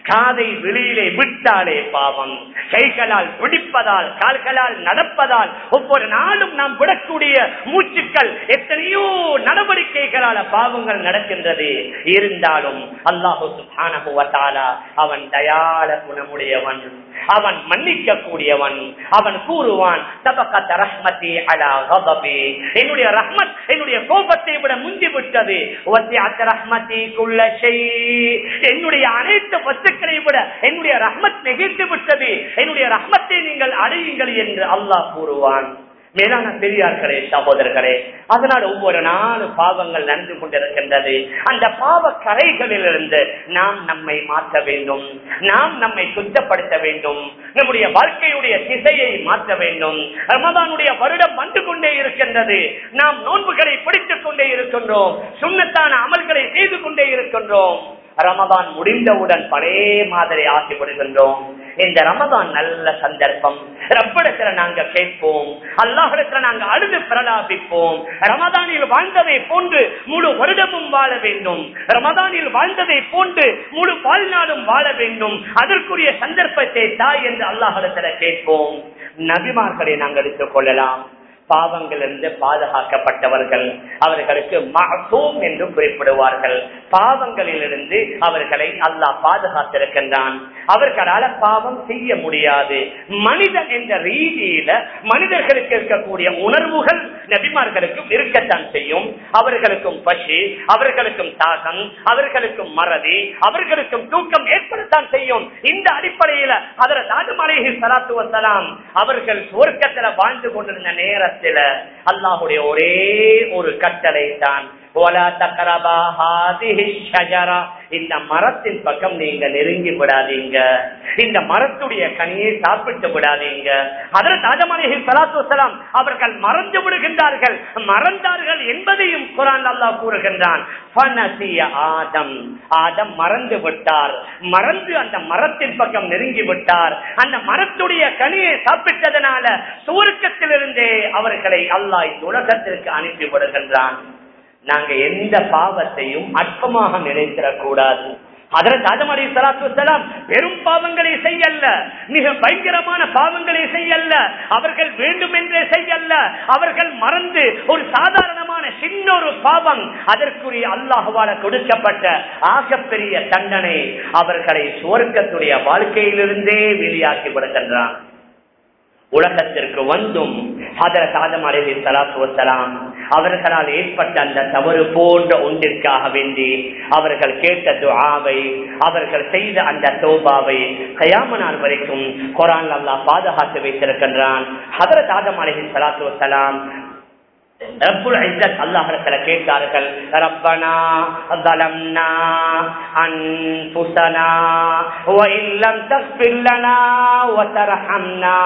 [SPEAKER 1] காதை வெளியிலே விட்டாலே பாவம் கைகளால் பிடிப்பதால் கால்களால் நடப்பதால் ஒவ்வொரு நாளும் நாம் விடக்கூடிய மூச்சுக்கள் எத்தனையோ நடவடிக்கைகளால பாவங்கள் நடக்கின்றது இருந்தாலும் அல்லாஹு சுப்ஹானஹு வ தஆலா அவன் தயால குணமுடையவன் அவன் மன்னிக்க கூடியவன் அவன் கூறுவான் தபக்கத் ரஹ்மதி அலா கதபி என்னுடைய ரஹ்மத் என்னுடைய கோபத்தை விட முந்தி விட்டது வசிஅத் ரஹ்மதி குல்ல ஷை என்னுடைய அனைத்து வஸ்துக்களை விட என்னுடைய ரஹ்மத் நெகிழ்ந்து விட்டது என்னுடைய ரஹ்மத்தை நீங்கள் அடையுங்கள் என்று அல்லாஹ் கூறுவான் மேலான பெரியார்களே சகோதரர்களே அதனால் ஒவ்வொரு நாளும் பாவங்கள் நடந்து கொண்டிருக்கின்றது அந்த பாவ கரைகளிலிருந்து நாம் நம்மை மாற்ற வேண்டும் நாம் நம்மை சுத்தப்படுத்த வேண்டும் நம்முடைய வாழ்க்கையுடைய திசையை மாற்ற வேண்டும் ரமதானுடைய வருடம் வந்து கொண்டே இருக்கின்றது நாம் நோன்புகளை பிடித்துக் கொண்டே இருக்கின்றோம் சுண்ணத்தான அமல்களை செய்து கொண்டே இருக்கின்றோம் ரமதான் முடிந்தவுடன் பழைய மாதிரி ஆசைப்படுகின்றோம் இந்த ரமதான் நல்ல சந்தர்ப்பம் ரப்பிடத்துல நாங்க கேட்போம் அல்லாஹிடத்துல நாங்க அழுது பிரலாபிப்போம் ரமதானில் வாழ்ந்ததை போன்று முழு வருடமும் வாழ வேண்டும் ரமதானில் வாழ்ந்ததை போன்று முழு வாழ்நாளும் வாழ வேண்டும் அதற்குரிய சந்தர்ப்பத்தை தாய் என்று அல்லாஹிடத்துல கேட்போம் நபிமார்களை நாங்கள் எடுத்துக் கொள்ளலாம் பாவங்களிலிருந்து பாதுகாக்கப்பட்டவர்கள் அவர்களுக்கு மகசூம் என்று குறிப்பிடுவார்கள் பாவங்களிலிருந்து அவர்களை அல்லாஹ் பாதுகாத்திருக்கின்றான் அவர்களால பாவம் செய்ய முடியாது மனிதன் என்ற ரீதியில மனிதர்களுக்கு இருக்கக்கூடிய உணர்வுகள் நபிமார்களுக்கும் இருக்கத்தான் செய்யும் அவர்களுக்கும் பசி அவர்களுக்கும் தாகம் அவர்களுக்கும் மறதி அவர்களுக்கும் தூக்கம் ஏற்படத்தான் செய்யும் இந்த அடிப்படையில அதர தாஜமலைஹி சலாத்து வசலாம் அவர்கள் சுவர்க்கத்துல வாழ்ந்து கொண்டிருந்த நேரத்துல அல்லாஹுடைய ஒரே ஒரு கட்டளை தான் இந்த மரத்தின் பக்கம் நீங்க நெருங்கி விடாதீங்க இந்த மரத்துடைய கனியை சாப்பிட்டு விடாதீங்க அதில் தாஜமலை சலாத்து வசலாம் அவர்கள் மறந்து விடுகின்றார்கள் மறந்தார்கள் என்பதையும் குரான் அல்லாஹ் கூறுகின்றான் ஆதம் ஆதம் மறந்து விட்டார் மறந்து அந்த மரத்தின் பக்கம் நெருங்கி விட்டார் அந்த மரத்துடைய கனியை சாப்பிட்டதனால சுவர்க்கத்திலிருந்தே அவர்களை அல்லாஹ் இந்த உலகத்திற்கு அனுப்பி விடுகின்றான் நாங்க எந்த பாவத்தையும் அற்பமாக நினைத்திடக்கூடாது அதற்கு ஆதம் அலி சலாத்து பெரும் பாவங்களை செய்யல்ல மிக பயங்கரமான பாவங்களை செய்யல்ல அவர்கள் வேண்டும் என்றே செய்யல்ல அவர்கள் மறந்து ஒரு சாதாரணமான சின்ன ஒரு பாவம் அதற்குரிய அல்லாஹுவால கொடுக்கப்பட்ட ஆகப்பெரிய தண்டனை அவர்களை சுவர்க்கத்துடைய வாழ்க்கையிலிருந்தே வெளியாக்கி விடுகின்றான் உலகத்திற்கு வந்தும் ஆதம் அலி சலாத்து வசலாம் அவர்களால் ஏற்பட்ட அந்த தவறு போன்ற ஒன்றிற்காக வேண்டி அவர்கள் கேட்ட துஆவை அவர்கள் செய்த அந்த தோபாவை கயாம நாள் வரைக்கும் குரான் அல்லாஹ் பாதுகாத்து வைத்திருக்கின்றான் ஹதரத் ஆதம் அலி சலாத்து வசலாம் ரப்புல் இஸ்ஸத் அல்லாஹ்விடத்துல கேட்டார்கள் ரப்பனா ظلمنا انفسنا وان لم تغفر لنا وترحمنا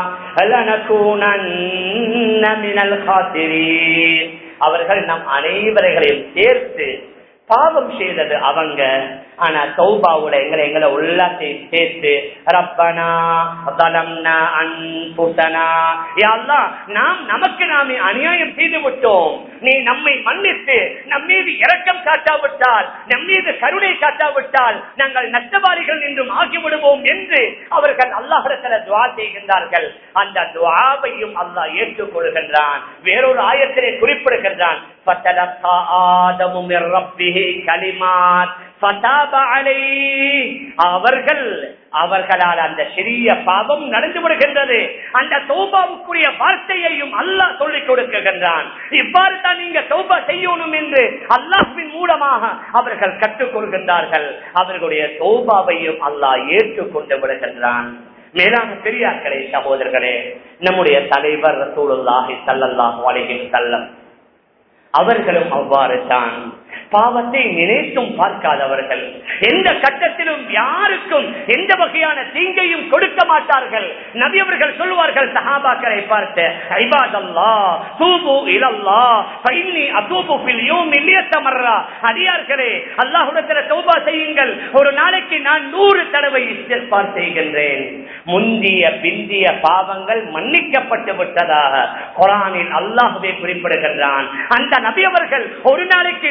[SPEAKER 1] لنكونن من الخاسرين அவர்கள் நம் அனைவர்களையும் சேர்த்து பாவம் செய்தது அவங்க ஆனா சௌபாவுல எங்களை எங்களை உள்ளத்தையும் சேர்த்து ரப்பனா தலம்னா அன்புசனா யாழ்லாம் நாம் நமக்கு நாமே அநியாயம் செய்து விட்டோம் நீ நம்மை மன்னித்து நம் மீது இரக்கம் காட்டாவிட்டால் நம் மீது கருணை காட்டாவிட்டால் நாங்கள் நஷ்டவாரிகள் என்றும் ஆகிவிடுவோம் என்று அவர்கள் அல்லாஹிடத்தில் துவா செய்கின்றார்கள் அந்த துவாவையும் அல்லாஹ் ஏற்றுக்கொள்கின்றான் வேறொரு ஆயத்திலே குறிப்பிடுகின்றான் فتلقى آدم من ربه كلمات فتاب عليه அவர்கள் அவர்களால் அந்த சிறிய பாவம் நடந்து விடுகின்றது அந்த தௌபாவுக்குரிய வார்த்தையையும் அல்லாஹ் சொல்லிக் கொடுக்கின்றான் இவ்வாறு தான் நீங்க தௌபா செய்யணும் என்று அல்லாஹ்வின் மூலமாக அவர்கள் கற்றுக் கொள்கின்றார்கள் அவர்களுடைய தௌபாவையும் அல்லாஹ் ஏற்றுக்கொண்டு விடுகின்றான் மேலான பெரியார்களே சகோதரர்களே நம்முடைய தலைவர் ரசூலுல்லாஹி ஸல்லல்லாஹு அலைஹி வஸல்லம் அவர்களும் அவ்வாறு தான் பாவத்தை நினைத்தும் பார்க்காதவர்கள் எந்த கட்டத்திலும் யாருக்கும் எந்த வகையான தீங்கையும் கொடுக்க மாட்டார்கள் நபி அவர்கள் சொல்லுவார்கள் சஹாபாக்களை பார்த்து ஐபாதல்லா தூபு இலல்லா ஃபைன்னி அதூபு ஃபில் யௌம் இல்லியத்தமர்ரா அடியார்களே அல்லாஹ்விடத்துல தௌபா செய்யுங்கள் ஒரு நாளைக்கு நான் நூறு தடவை இஸ்திக்பார் செய்கின்றேன் முந்திய பிந்திய பாவங்கள் மன்னிக்கப்பட்டு விட்டதாக குரானில் அல்லாஹுவே குறிப்பிடுகின்றான் அந்த நபி அவர்கள் ஒரு நாளைக்கு நூறு தடவை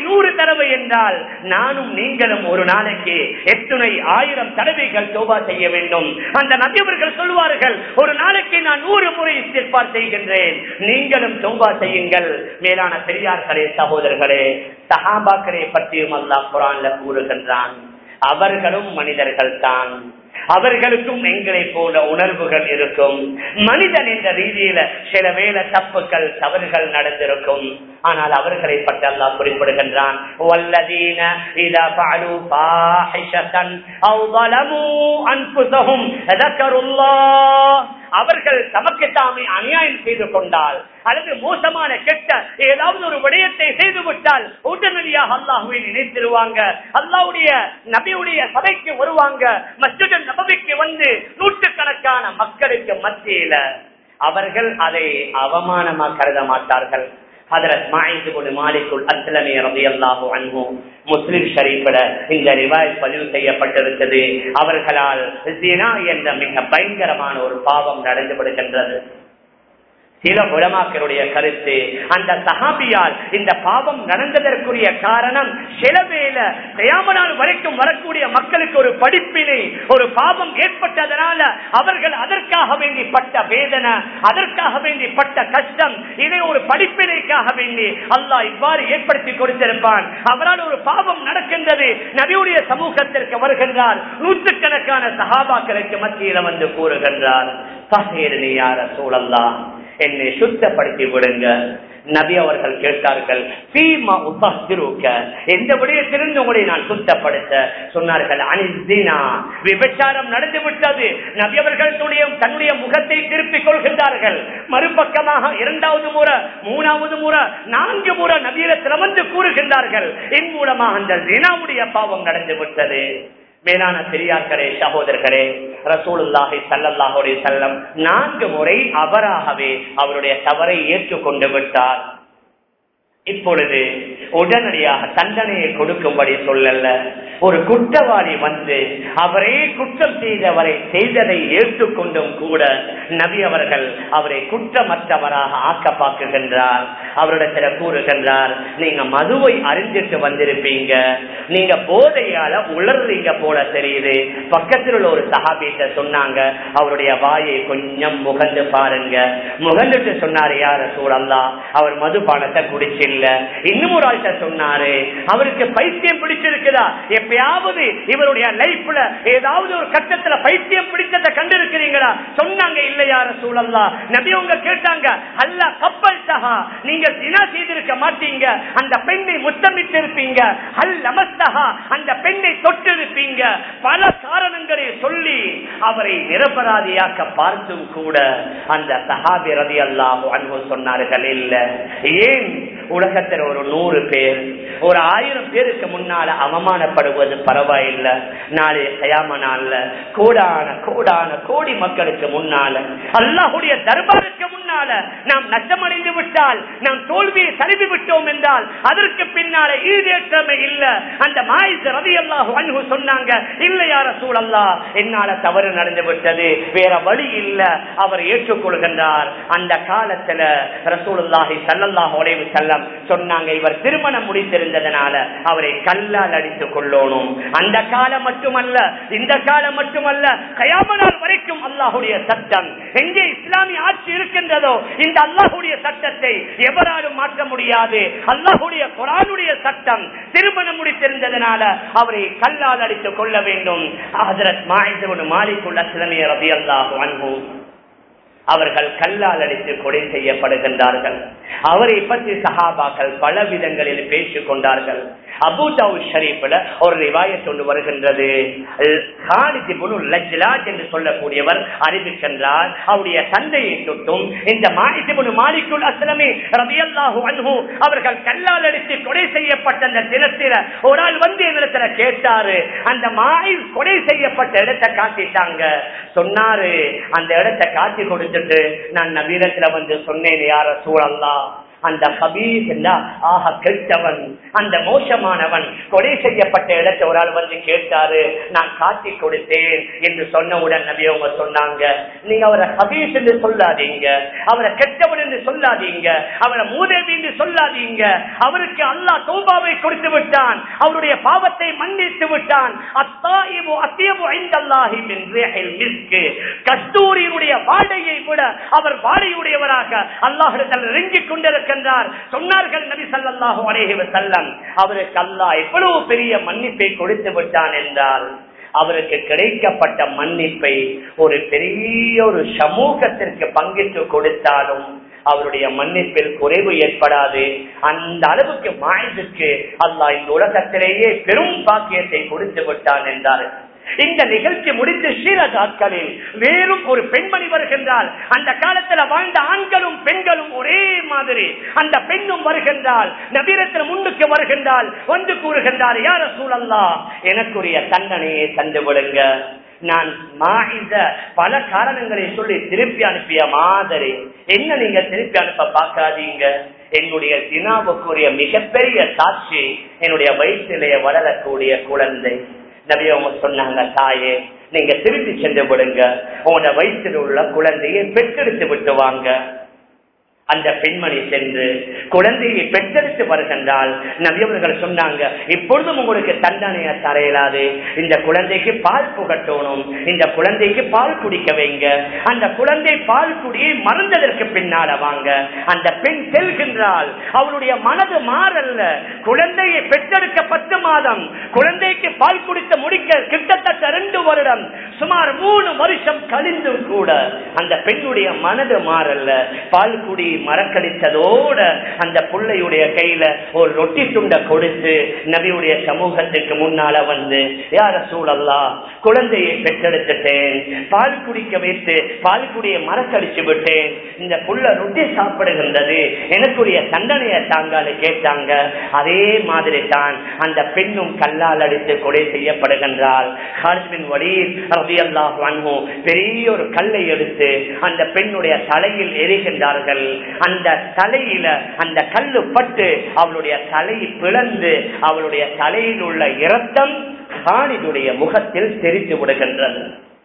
[SPEAKER 1] தடவை என்றால் நானும் நீங்களும் ஒரு நாளைக்கு எத்துணை ஆயிரம் தடவைகள் தோபா செய்ய வேண்டும் அந்த நபியவர்கள் சொல்வார்கள் ஒரு நாளைக்கு நான் நூறு முறை இஸ்திஃபார் செய்கின்றேன் நீங்களும் தோபா செய்யுங்கள் மேலான பெரியார்களே சகோதரர்களே சஹாபாக்களை பற்றியும் அல்லாஹ் குரான்ல கூறுகின்றான் அவர்களும் மனிதர்கள் தான் அவர்களுக்கும் எங்களை போல உணர்வுகள் இருக்கும் மனிதன் என்ற ரீதியில சில வேளை தப்புகள் தவறுகள் நடந்திருக்கும் ஆனால் அவர்களை பற்றி அல்லாஹ் குறிப்பிடுகின்றான் வல்லதீன இதா ஃபஅலு ஃபாஹிஷத்தன் அவ் ظلموا انفسهم ذكروا الله அவர்கள் தமக்கு தாமே அநியாயம் செய்து கொண்டால் அல்லது மோசமான கெட்ட ஏதாவது ஒரு விடயத்தை செய்து விட்டால் உடனடியாக அல்லாஹுவை நினைத்திருவாங்க அல்லாவுடைய நபியுடைய சபைக்கு வருவாங்க மஸ்ஜித் நபவிக்கு வந்து நூற்றுக்கணக்கான மக்களுக்கு மத்தியில அவர்கள் அதை அவமானமா கருத மாட்டார்கள் ஹதரத் மாயிதுபுல் மாலிகுல் அஸ்லமி ரலியல்லாஹு அன்ஹு முஸ்லிம் ஷரீஃபில் இந்த ரிவாயத் பதிவு செய்யப்பட்டிருக்கிறது அவர்களால் ஜினா என்ற மிக பயங்கரமான ஒரு பாவம் நடந்து விடுகின்றது சில உலமாக்களுடைய கருத்து அந்த சஹாபியால் இந்த பாவம் நடந்ததற்குரிய காரணம் சில வேளை தயாமனால் வரைக்கும் வரக்கூடிய மக்களுக்கு ஒரு படிப்பினை ஒரு பாவம் ஏற்பட்டதனால அவர்கள் அதற்காக வேண்டி பட்ட வேதனை அதற்காக வேண்டி பட்ட கஷ்டம் இதை ஒரு படிப்பினைக்காக வேண்டி அல்லாஹ் இவ்வாறு ஏற்படுத்தி கொடுத்திருப்பான் அவரால் ஒரு பாவம் நடக்கின்றது நபியுடைய சமூகத்திற்கு வருகின்றார் நூற்றுக்கணக்கான சஹாபாக்களுக்கு மத்தியில வந்து கூறுகின்றார் பகேரணி யார சூழல்லா என்னை சுத்தப்படுத்தி விடுங்க நபி அவர்கள் கேட்டார்கள் "ஃபீமா உத்தஹ்திருக்க?" எந்த விடயத்திலிருந்து உங்களை நான் சுத்தப்படுத்த சொன்னார்கள் அனிஸ்தினா விபச்சாரம் நடந்து விட்டது நபி அவர்கள் தன்னுடைய தன்னுடைய முகத்தை திருப்பிக் கொள்கின்றார்கள் மறுபக்கமாக இரண்டாவது முறை மூணாவது முறை நான்கு முறை நபியிடத்தில் வந்து கூறுகின்றார்கள் என் மூலமாக அந்த தினாவுடைய பாவம் நடந்து விட்டது மேலான பெரியார்களே சகோதரர்களே ரசூலுல்லாஹி ஸல்லல்லாஹு செல்லம் நான்கு முறை அவராகவே அவருடைய தவறை ஏற்றுக்கொண்டு விட்டார் இப்பொழுது உடனடியாக தண்டனையை கொடுக்கும்படி சொல்லல ஒரு குற்றவாளி வந்து அவரே குற்றம் செய்தவரை செய்ததை ஏற்றுக்கொண்டும் கூட நபி அவர்கள் அவரை குற்றமற்றவராக ஆக்க பார்க்குகின்றார் அவரிடத்துல கூறுகின்றார் நீங்க மதுவை அறிஞ்சிட்டு வந்திருப்பீங்க நீங்க போதையால உளர்றீங்க போல தெரியுது பக்கத்தில் உள்ள ஒரு சகாபிட்ட சொன்னாங்க அவருடைய வாயை கொஞ்சம் முகந்து பாருங்க முகந்துட்டு சொன்னாரு யார சூழல்லா அவர் மதுபானத்தை குடிச்சில்ல இன்னும் ஒரு ஆள்கிட்ட சொன்னாரு அவருக்கு பைத்தியம் பிடிச்சிருக்குதா எப்பயாவது இவருடைய லைஃப்ல ஏதாவது ஒரு கட்டத்துல பைத்தியம் பிடிச்சதை கண்டிருக்கிறீங்களா சொன்னாங்க இல்லையார சூழல்லா நபி உங்க கேட்டாங்க அல்ல கப்பல் சகா நீங்க தினா செய்திருக்க மாட்டீங்க அந்த பெண்ணை முத்தமிட்டு இருப்பீங்க அல் நமஸ்தகா அந்த பெண்ணை தொட்டு இருப்பீங்க பல காரணங்களை சொல்லி அவரை நிரபராதியாக்க பார்த்தும் கூட அந்த சஹாபி ரதி அல்லாஹ் அன்பு சொன்னார்கள் இல்ல ஏன் உலகத்தில் ஒரு நூறு பேர் ஒரு ஆயிரம் பேருக்கு முன்னால அவமானப்படுவது பரவாயில்லை நாளை கயாம நாள்ல கோடான கோடான கோடி மக்களுக்கு முன்னால அல்லாஹுடைய தர்பாருக்கு முன்னால நாம் நஷ்டமடைந்து விட்டால் நாம் தோல்வியை தழுவி விட்டோம் என்றால் அதற்கு பின்னால ஈடேற்றமே இல்ல அந்த மாயிஸ் ரவி அல்லாஹ் அன்பு சொன்னாங்க இல்லை யார சூழல்லா என்னால தவறு நடந்து விட்டது வேற வழி இல்ல அவர் ஏற்றுக்கொள்கின்றார் அந்த காலத்துல ரசூலுல்லாஹி ஸல்லல்லாஹு அலைஹி வஸல்லம் சொன்னாங்க இவர் திருமணம் முடித்திருந்ததனால அவரை கல்லால் அடித்துக் கொள்ளணும் அந்த காலம் மட்டுமல்ல இந்த காலம் மட்டுமல்ல கயாமனால் வரைக்கும் அல்லாஹுடைய சட்டம் எங்கே இஸ்லாமிய ஆட்சி இருக்கின்றதோ இந்த அல்லாஹுடைய சட்டத்தை எவராலும் மாற்ற முடியாது அல்லாஹுடைய குரானுடைய சட்டம் திருமணம் முடித்திருந்ததனால அவரை கல்லால் அடித்துக் கொள்ள வேண்டும் ஹஜரத் மாயிதவனு மாலிகுல் அஸ்லமிய ரபி அல்லாஹு அன்பு அவர்கள் கல்லால் அடித்து கொலை செய்யப்படுகின்றார்கள் அவரை பற்றி சஹாபாக்கள் பல விதங்களில் பேசிக் கொண்டார்கள் அபுதாவு ஷரீஃபில் ஒரு ரிவாயத் ஒன்று வருகின்றது காலித் இப்னு லஜ்லாஜ் என்று சொல்லக்கூடியவர் அறிவிக்கின்றார் அவருடைய தந்தையை தொட்டும் இந்த மாலிசிபுனு மாலிக்குல் அஸ்லமே ரபியல்லாஹு அன்ஹு அவர்கள் கல்லால் அடித்து கொலை செய்யப்பட்ட அந்த தினத்தில ஒரு ஆள் வந்து என்னிடத்துல கேட்டாரு அந்த மாய் கொலை செய்யப்பட்ட இடத்தை காட்டிட்டாங்க சொன்னாரு அந்த இடத்தை காட்டி கொடுத்துட்டு நான் நவீனத்துல வந்து சொன்னேன் யார சூழல்லா அந்த ஹபீஸ் ஆக கெட்டவன் அந்த மோசமானவன் கொலை செய்யப்பட்ட இடத்தை ஒரு ஆள் வந்து கேட்டாரு நான் காட்டி கொடுத்தேன் என்று சொன்னவுடன் நபி அவங்க சொன்னாங்க நீங்க அவரை ஹபீஸ் என்று சொல்லாதீங்க அவரை கெட்டவன் என்று சொல்லாதீங்க அவரை மூதேவி என்று சொல்லாதீங்க அவருக்கு அல்லாஹ் தௌபாவை கொடுத்து விட்டான் அவருடைய பாவத்தை மன்னித்து விட்டான் அத்தாயிபு அத்தியபு ஐந்தல்லாஹி மின் ரீஹில் மிஸ்க் கஸ்தூரியினுடைய வாடையை விட அவர் வாடையுடையவராக அல்லாஹிடத்தில் ரெங்கிக் கொண்டிருக்கின்றார் சொன்னார்கள் நபி ஸல்லல்லாஹு அலைஹி வஸல்லம் அவருக்கு அல்லாஹ் எவ்வளவு பெரிய மன்னிப்பை கொடுத்து விட்டான் என்றால் அவருக்கு கிடைக்கப்பட்ட மன்னிப்பை ஒரு பெரிய ஒரு சமூகத்திற்கு பங்கிட்டு கொடுத்தாலும் அவருடைய மன்னிப்பில் குறைவு ஏற்படாது அந்த அளவுக்கு மாயதுக்கு அல்லாஹ் இந்த உலகத்திலேயே பெரும் பாக்கியத்தை கொடுத்து விட்டான் என்றார் இந்த நிகழ்ச்சி முடித்து சில நாட்களில் வேறும் ஒரு பெண்மணி வருகின்றால் அந்த காலத்துல வாழ்ந்த ஆண்களும் பெண்களும் ஒரே மாதிரி அந்த பெண்ணும் வருகின்றால் நபீரத்தில் முன்னுக்கு வருகின்றால் வந்து கூறுகின்றார் யார சூழல்லா எனக்குரிய தண்டனையை தந்து விடுங்க நான் மாயித பல காரணங்களை சொல்லி திருப்பி அனுப்பிய மாதிரி என்ன நீங்க திருப்பி அனுப்ப பார்க்காதீங்க என்னுடைய தினாவுக்குரிய மிகப்பெரிய சாட்சி என்னுடைய வயிற்றிலேயே வளரக்கூடிய குழந்தை நபி அவங்க சொன்னாங்க தாயே நீங்க திரும்பி சென்று விடுங்க உங்களோட வயிற்றில் உள்ள குழந்தையை பெற்றெடுத்து விட்டு வாங்க அந்த பெண்மணி சென்று குழந்தையை பெற்றெடுத்து வருகின்றால் நபியவர்கள் சொன்னாங்க இப்பொழுதும் உங்களுக்கு தண்டனையை தரையலாது இந்த குழந்தைக்கு பால் புகட்டணும் இந்த குழந்தைக்கு பால் குடிக்க வைங்க அந்த குழந்தை பால் குடியை மறந்ததற்கு பின்னால வாங்க அந்த பெண் செல்கின்றால் அவளுடைய மனது மாறல்ல குழந்தையை பெற்றெடுக்க பத்து மாதம் குழந்தைக்கு பால் குடித்து முடிக்க கிட்டத்தட்ட ரெண்டு வருடம் சுமார் மூணு வருஷம் கழிந்து கூட அந்த பெண்ணுடைய மனது மாறல்ல பால் குடி மறக்கடித்ததோட அந்த பிள்ளையுடைய கையில ஒரு ரொட்டி துண்டை கொடுத்து நபியுடைய சமூகத்துக்கு முன்னால வந்து யார சூழல்லா குழந்தையை பெற்றெடுத்துட்டேன் பால் குடிக்க வைத்து பால் குடியை மறக்கடிச்சு விட்டேன் இந்த புள்ள ரொட்டி சாப்பிடுகின்றது எனக்குரிய தண்டனையை தாங்கால கேட்டாங்க அதே மாதிரி தான் அந்த பெண்ணும் கல்லால் அடித்து கொலை செய்யப்படுகின்றாள் ஹாஜ்பின் வலீத் ரலியல்லாஹு அன்ஹு பெரிய ஒரு கல்லை எடுத்து அந்த பெண்ணுடைய தலையில் எரிகின்றார்கள் அந்த தலையில அந்த கல்லு பட்டு அவளுடைய தலை பிளந்து அவளுடைய தலையில் உள்ள இரத்தம் ஹாலிதுடைய முகத்தில் தெரித்து விடுகின்றது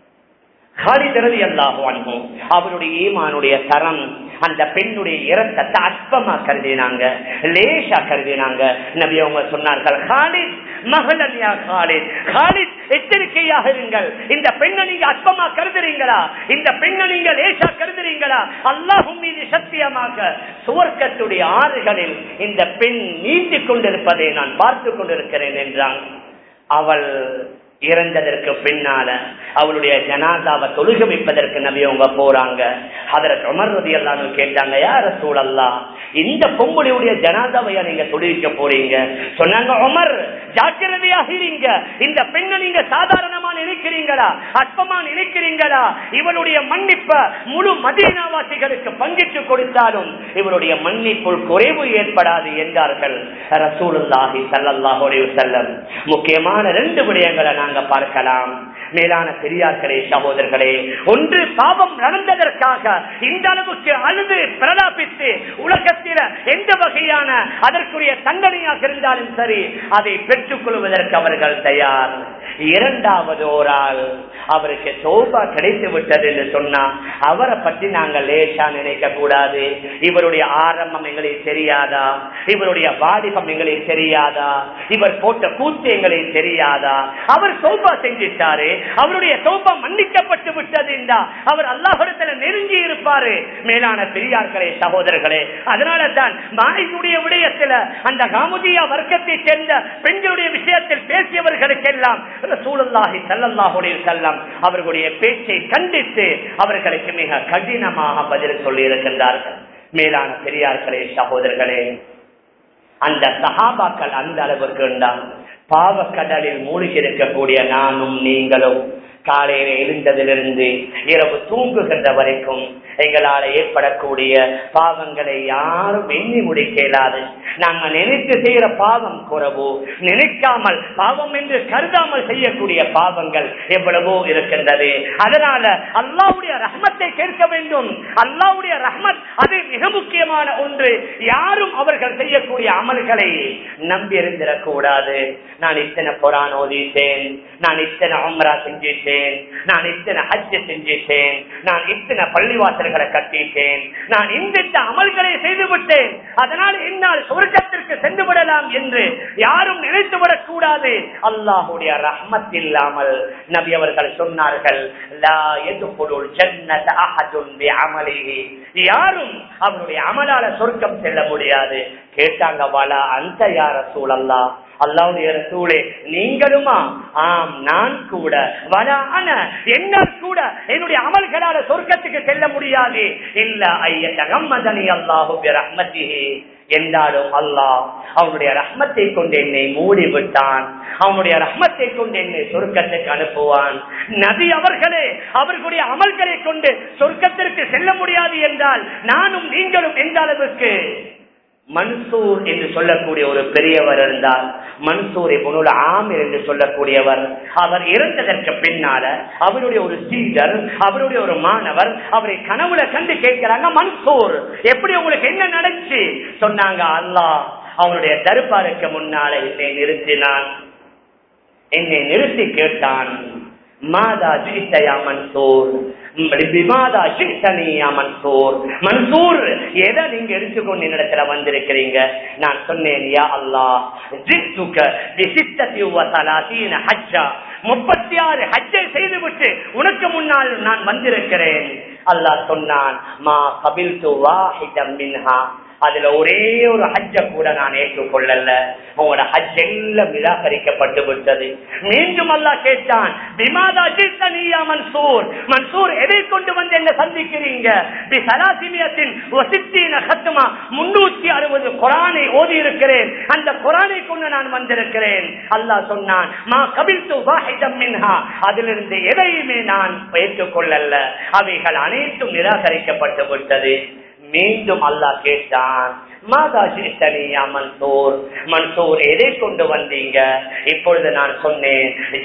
[SPEAKER 1] ஹாலிதரது எல்லாகும் அவருடைய ஈமானுடைய தரம் அந்த பெண்ணுடைய இரத்தத்தை அற்பமா கருதினாங்க லேசா கருதினாங்க நபி அவங்க சொன்னார்கள் ஹாலித் மகளன்யா ஹாலித் ஹாலித் எச்சரிக்கையாக இருங்கள் இந்த பெண்ணை நீங்க அற்பமா கருதுறீங்களா இந்த பெண்ணை நீங்க லேசா கருதுறீங்களா அல்லாஹும் மீது சத்தியமாக சுவர்க்கத்துடைய ஆறுகளில் இந்த பெண் நீந்திக் கொண்டிருப்பதை நான் பார்த்து கொண்டிருக்கிறேன் என்றான் அவள் இறந்ததற்கு பின்னால அவளுடைய ஜனாதாவை தொழுக வைப்பதற்கு நபி அவங்க போறாங்க அதற்கு உமர்றது எல்லாம் கேட்டாங்க யார சூழல்லா இந்த பொம்புடைய ஜனாதாவையா நீங்க தொழுவிக்க போறீங்க சொன்னாங்க உமர் ஜாக்கிரதையாக இருங்க இந்த பெண்ணை நீங்க சாதாரணமா நினைக்கிறீங்களா அற்பமா நினைக்கிறீங்களா இவளுடைய மன்னிப்ப முழு மதீனாவாசிகளுக்கு பங்கிட்டு கொடுத்தாலும் இவருடைய மன்னிப்புள் குறைவு ஏற்படாது என்றார்கள் ரசூலுல்லாஹி ஸல்லல்லாஹு அலைஹி வஸல்லம் முக்கியமான ரெண்டு விடயங்களை நாங்க பார்க்கலாம் மேலான பெரியார்களே சகோதரர்களே ஒன்று பாவம் நடந்ததற்காக இந்த அளவுக்கு அழுது பிரலாபித்து உலகத்தில எந்த வகையான அதற்குரிய தண்டனையாக இருந்தாலும் சரி அதை பெற்றுக் கொள்வதற்கு அவர்கள் தயார் இரண்டாவது ஒரு ஆள் அவருக்கு சோபா கிடைத்து விட்டது என்று சொன்னா அவரை பற்றி நாங்கள் லேசா நினைக்க கூடாது இவருடைய ஆரம்பம் எங்களுக்கு தெரியாதா இவருடைய வாலிபம் எங்களுக்கு தெரியாதா இவர் போட்ட கூத்து எங்களுக்கு தெரியாதா அவர் சோபா செஞ்சிட்டாரு அவருடைய சோபா மன்னிக்கப்பட்டு விட்டது என்றா அவர் அல்லாஹிடத்துல நெருங்கி இருப்பாரு மேலான பெரியார்களே சகோதரர்களே அதனால தான் மாயினுடைய விடயத்துல அந்த காமுதியா வர்க்கத்தை சேர்ந்த பெண்களுடைய விஷயத்தில் பேசியவர்களுக்கெல்லாம் சூழல்லாகி செல்லல்லாஹுடைய செல்லம் அவர்களுடைய பேச்சை கண்டித்து அவர்களுக்கு மிக கடினமாக பதில் சொல்லி இருக்கின்றார்கள் மேலான பெரியார்களே சகோதரர்களே அந்த சகாபாக்கள் அந்த அளவுக்கு பாவக்கடலில் மூழ்கி இருக்கக்கூடிய நானும் நீங்களும் காலையில எழுந்ததிலிருந்து இரவு தூங்குகின்ற வரைக்கும் எங்களால் ஏற்படக்கூடிய பாவங்களை யாரும் எண்ணி முடிக்க இயலாது நாங்க நினைத்து செய்யற பாவம் குறவோ நினைக்காமல் பாவம் என்று கருதாமல் செய்யக்கூடிய பாவங்கள் எவ்வளவோ இருக்கின்றது அதனால அல்லாவுடைய ரஹ்மத்தை கேட்க வேண்டும் அல்லாவுடைய ரஹ்மத் அது மிக முக்கியமான ஒன்று யாரும் அவர்கள் செய்யக்கூடிய அமல்களை நம்பி இருந்திடக் கூடாது நான் இத்தனை புறான் ஓதிட்டேன் நான் இத்தனை அம்ரா செஞ்சிட்டேன் நான் இத்தனை ஹஜ் செஞ்சிட்டேன் நான் இத்தனை பள்ளிவாசல்களை கட்டிட்டேன் நான் இந்த அமல்களை செய்து விட்டேன் அதனால் என்னால் சொர்க்கத்திற்கு சென்று விடலாம் என்று யாரும் நினைத்து விடக்கூடாது அல்லாஹுடைய ரஹ்மத் இல்லாமல் நபி அவர்கள் சொன்னார்கள் லா எதுபொருள் ஜன்னத அஹதுன் பிஅமலிஹி யாரும் அவருடைய அமலால சொர்க்கம் செல்ல முடியாது கேட்டாங்க வாலா அந்த யார சூழல்லா அல்லாவுடைய ரசூலே நீங்களுமா ஆம் நான் கூட வரான என்னால் கூட என்னுடைய அமல்களால சொர்க்கத்துக்கு செல்ல முடியாது இல்ல ஐய தகம்மதனி அல்லாஹு ரஹ்மத்திஹி என்றாலும் அல்லாஹ் அவனுடைய ரஹ்மத்தை கொண்டு என்னை மூடி விட்டான் அவனுடைய ரஹ்மத்தை கொண்டு என்னை சொர்க்கத்துக்கு அனுப்புவான் நபி அவர்களே அவர்களுடைய அமல்களை கொண்டு சொர்க்கத்திற்கு செல்ல முடியாது என்றால் நானும் நீங்களும் எந்த அளவுக்கு மன்சூர் என்று சொல்லக்கூடிய ஒரு பெரியவர் இருந்தார் மன்சூர் இபுனுல் ஆமிர் என்று சொல்லக்கூடியவர் அவர் இறந்ததற்கு பின்னால அவருடைய ஒரு சீடர் அவருடைய ஒரு மாணவர் அவரை கனவுல கண்டு கேட்கிறாங்க மன்சூர் எப்படி உங்களுக்கு என்ன நடந்துச்சு சொன்னாங்க அல்லாஹ் அவனுடைய தர்பாருக்கு முன்னால என்னை நிறுத்தினான் என்னை நிறுத்தி கேட்டான் மாதா ஜீத்தயா மன்சூர் விமாதா சித்தனியா மன்சூர் மன்சூர் எதை நீங்க எடுத்துக்கொண்டு என்னிடத்துல வந்திருக்கிறீங்க நான் சொன்னேன் யா அல்லாஹ் ஜித்துக்க பிசித்ததி வசலாசீன ஹஜ்ஜா முப்பத்தி ஆறு ஹஜ்ஜை செய்துவிட்டு உனக்கு முன்னால் நான் வந்திருக்கிறேன் அல்லாஹ் சொன்னான் மா கபில் து வாஹிதம் மின்ஹா அதுல ஒரே ஒரு ஹஜ்ஜ கூட நான் ஏற்றுக்கொள்ளல உங்களோட ஹஜ் எல்லாம் நிராகரிக்கப்பட்டு விட்டது மீண்டும் அல்லா கேட்டான் விமாதா ஜித்தனியா மன்சூர் மன்சூர் எதை கொண்டு வந்து என்ன சந்திக்கிறீங்க சலாசிமியத்தின் ஹத்துமா முன்னூத்தி அறுபது குரானை ஓதி இருக்கிறேன் அந்த குரானை கொண்டு நான் வந்திருக்கிறேன் அல்லாஹ் சொன்னான் மா கபில் மின்ஹா அதிலிருந்து எதையுமே நான் ஏற்றுக்கொள்ளல அவைகள் அனைத்தும் நிராகரிக்கப்பட்டு விட்டது மீண்டும் அல்லாஹ் கேட்டான் மாதா ஜித்தனியா மன்சூர் மன்சூர் எதை கொண்டு வந்தீங்க இப்பொழுது நான் சொன்னேன்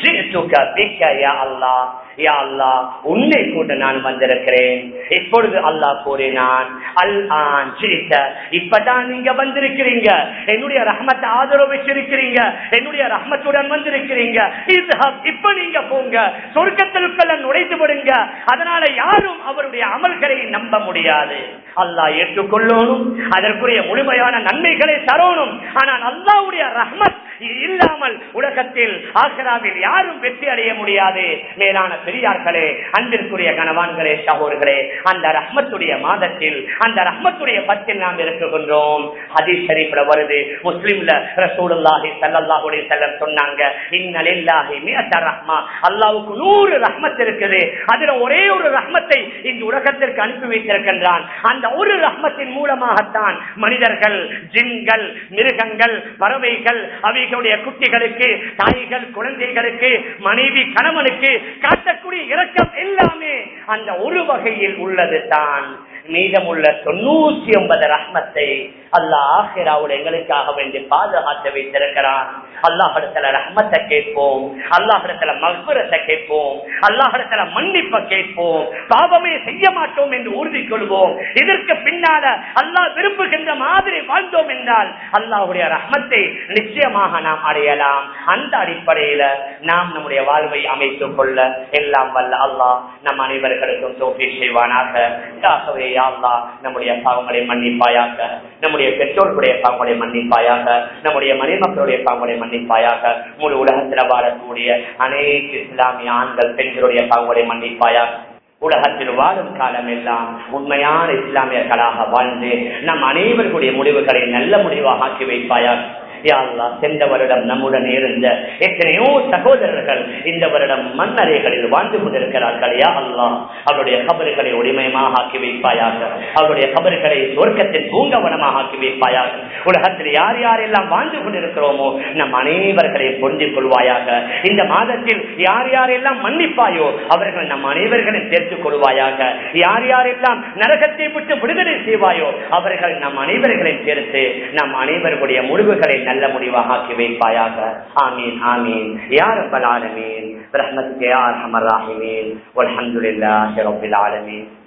[SPEAKER 1] அல்லா யா அல்லா உன்னை கொண்டு நான் வந்திருக்கிறேன் இப்பொழுது அல்லாஹ் கூறினான் அல் ஆன் சிரித்த இப்பதான் நீங்க வந்திருக்கிறீங்க என்னுடைய ரஹமத்தை ஆதரவு வச்சிருக்கிறீங்க என்னுடைய ரஹமத்துடன் வந்திருக்கிறீங்க இப்ப நீங்க போங்க சொர்க்கத்திற்குள்ள நுழைத்து விடுங்க அதனால யாரும் அவருடைய அமல்களை நம்ப முடியாது அல்லாஹ் ஏற்றுக்கொள்ளணும் அதற்குரிய முழுமையான நன்மைகளை தரணும் ஆனால் அல்லாவுடைய ரஹ்மத் இல்லாமல் உலகத்தில் ஆசிராவில் யாரும் வெற்றி அடைய முடியாது மேலான பெரியார்களே அன்பிற்குரிய கணவான்களே சகோர்களே அந்த ரஹ்மத்துடைய மாதத்தில் அந்த ரஹ்மத்துடைய பத்தில் நாம் இருக்குகின்றோம் ஹதீஸ் ஷரீஃப்ல வருது முஸ்லிம்ல ரசூலுல்லாஹி ஸல்லல்லாஹு அலைஹி வஸல்லம் சொன்னாங்க இன்னலில்லாஹி மிஅத ரஹ்மா அல்லாஹ்வுக்கு 100 ரஹ்மத் இருக்குது அதுல ஒரே ஒரு ரஹ்மத்தை இந்த உலகத்திற்கு அனுப்பி வைத்திருக்கின்றான் அந்த ஒரு ரஹ்மத்தின் மூலமாகத்தான் மனிதர்கள் ஜின்கள் மிருகங்கள் பறவைகள் அவைகளுடைய குட்டிகளுக்கு தாய்கள் குழந்தைகளுக்கு மனைவி கணவனுக்கு காட்டக்கூடிய இரக்கம் எல்லாமே அந்த ஒரு வகையில் உள்ளது தான் மீதமுள்ள தொண்ணூத்தி ஒன்பது ரஹ்மத்தை அல்லாஹ் ஆஹிராவோட எங்களுக்காக வேண்டி பாதுகாத்து வைத்திருக்கிறான் அல்லாஹிடத்துல ரஹ்மத்தை கேட்போம் அல்லாஹிடத்துல மகுரத்தை கேட்போம் அல்லாஹிடத்துல மன்னிப்பை கேட்போம் பாவமே செய்ய மாட்டோம் என்று உறுதி கொள்வோம் இதற்கு பின்னால அல்லாஹ் விரும்புகின்ற மாதிரி வாழ்ந்தோம் என்றால் அல்லாஹுடைய ரஹ்மத்தை நிச்சயமாக நாம் அடையலாம் அந்த அடிப்படையில நாம் நம்முடைய வாழ்வை அமைத்துக் கொள்ள எல்லாம் வல்ல அல்லாஹ் நம் அனைவர்களுக்கும் தோல்வி செய்வானாக ஆகவே அல்லா நம்முடைய பாவங்களை மன்னிப்பாயாக நம்முடைய பெற்றோர்களுடைய பாவங்களை மன்னிப்பாயாக நம்முடைய மணிமக்களுடைய பாவங்களை மன்னிப்பாயாக முழு உலகத்தில் வாழக்கூடிய அனைத்து இஸ்லாமிய ஆண்கள் பெண்களுடைய பாவங்களை மன்னிப்பாயாக உலகத்தில் வாழும் காலம் எல்லாம் உண்மையான இஸ்லாமியர்களாக வாழ்ந்து நம் அனைவர்களுடைய முடிவுகளை நல்ல முடிவாக ஆக்கி வைப்பாயாக யா அல்லாஹ் சென்ற வருடம் நம்முடன் இருந்த எத்தனையோ சகோதரர்கள் இந்த வருடம் மண்ணறைகளில் வாழ்ந்து கொண்டிருக்கிறார்கள் யா அல்லாஹ் அவருடைய கபறுகளை ஒளிமயமாக ஆக்கி வைப்பாயாக அவருடைய கபறுகளை சொர்க்கத்தின் பூங்கவனமாக ஆக்கி வைப்பாயாக உலகத்தில் யார் யாரெல்லாம் வாழ்ந்து கொண்டிருக்கிறோமோ நம் அனைவர்களையும் புரிந்து கொள்வாயாக இந்த மாதத்தில் யார் யாரெல்லாம் மன்னிப்பாயோ அவர்கள் நம் அனைவர்களையும் சேர்த்துக் கொள்வாயாக யார் யாரெல்லாம் நரகத்தை விட்டு விடுதலை செய்வாயோ அவர்கள் நம் அனைவர்களையும் சேர்த்து நம் அனைவருடைய முடிவுகளை நல்ல முடிவாக ஆக்கி வைப்பாயாக ஆமீன் ஆமீன் யார் பலாலமீன் برحمتك يا ارحم الراحمين والحمد لله رب العالمين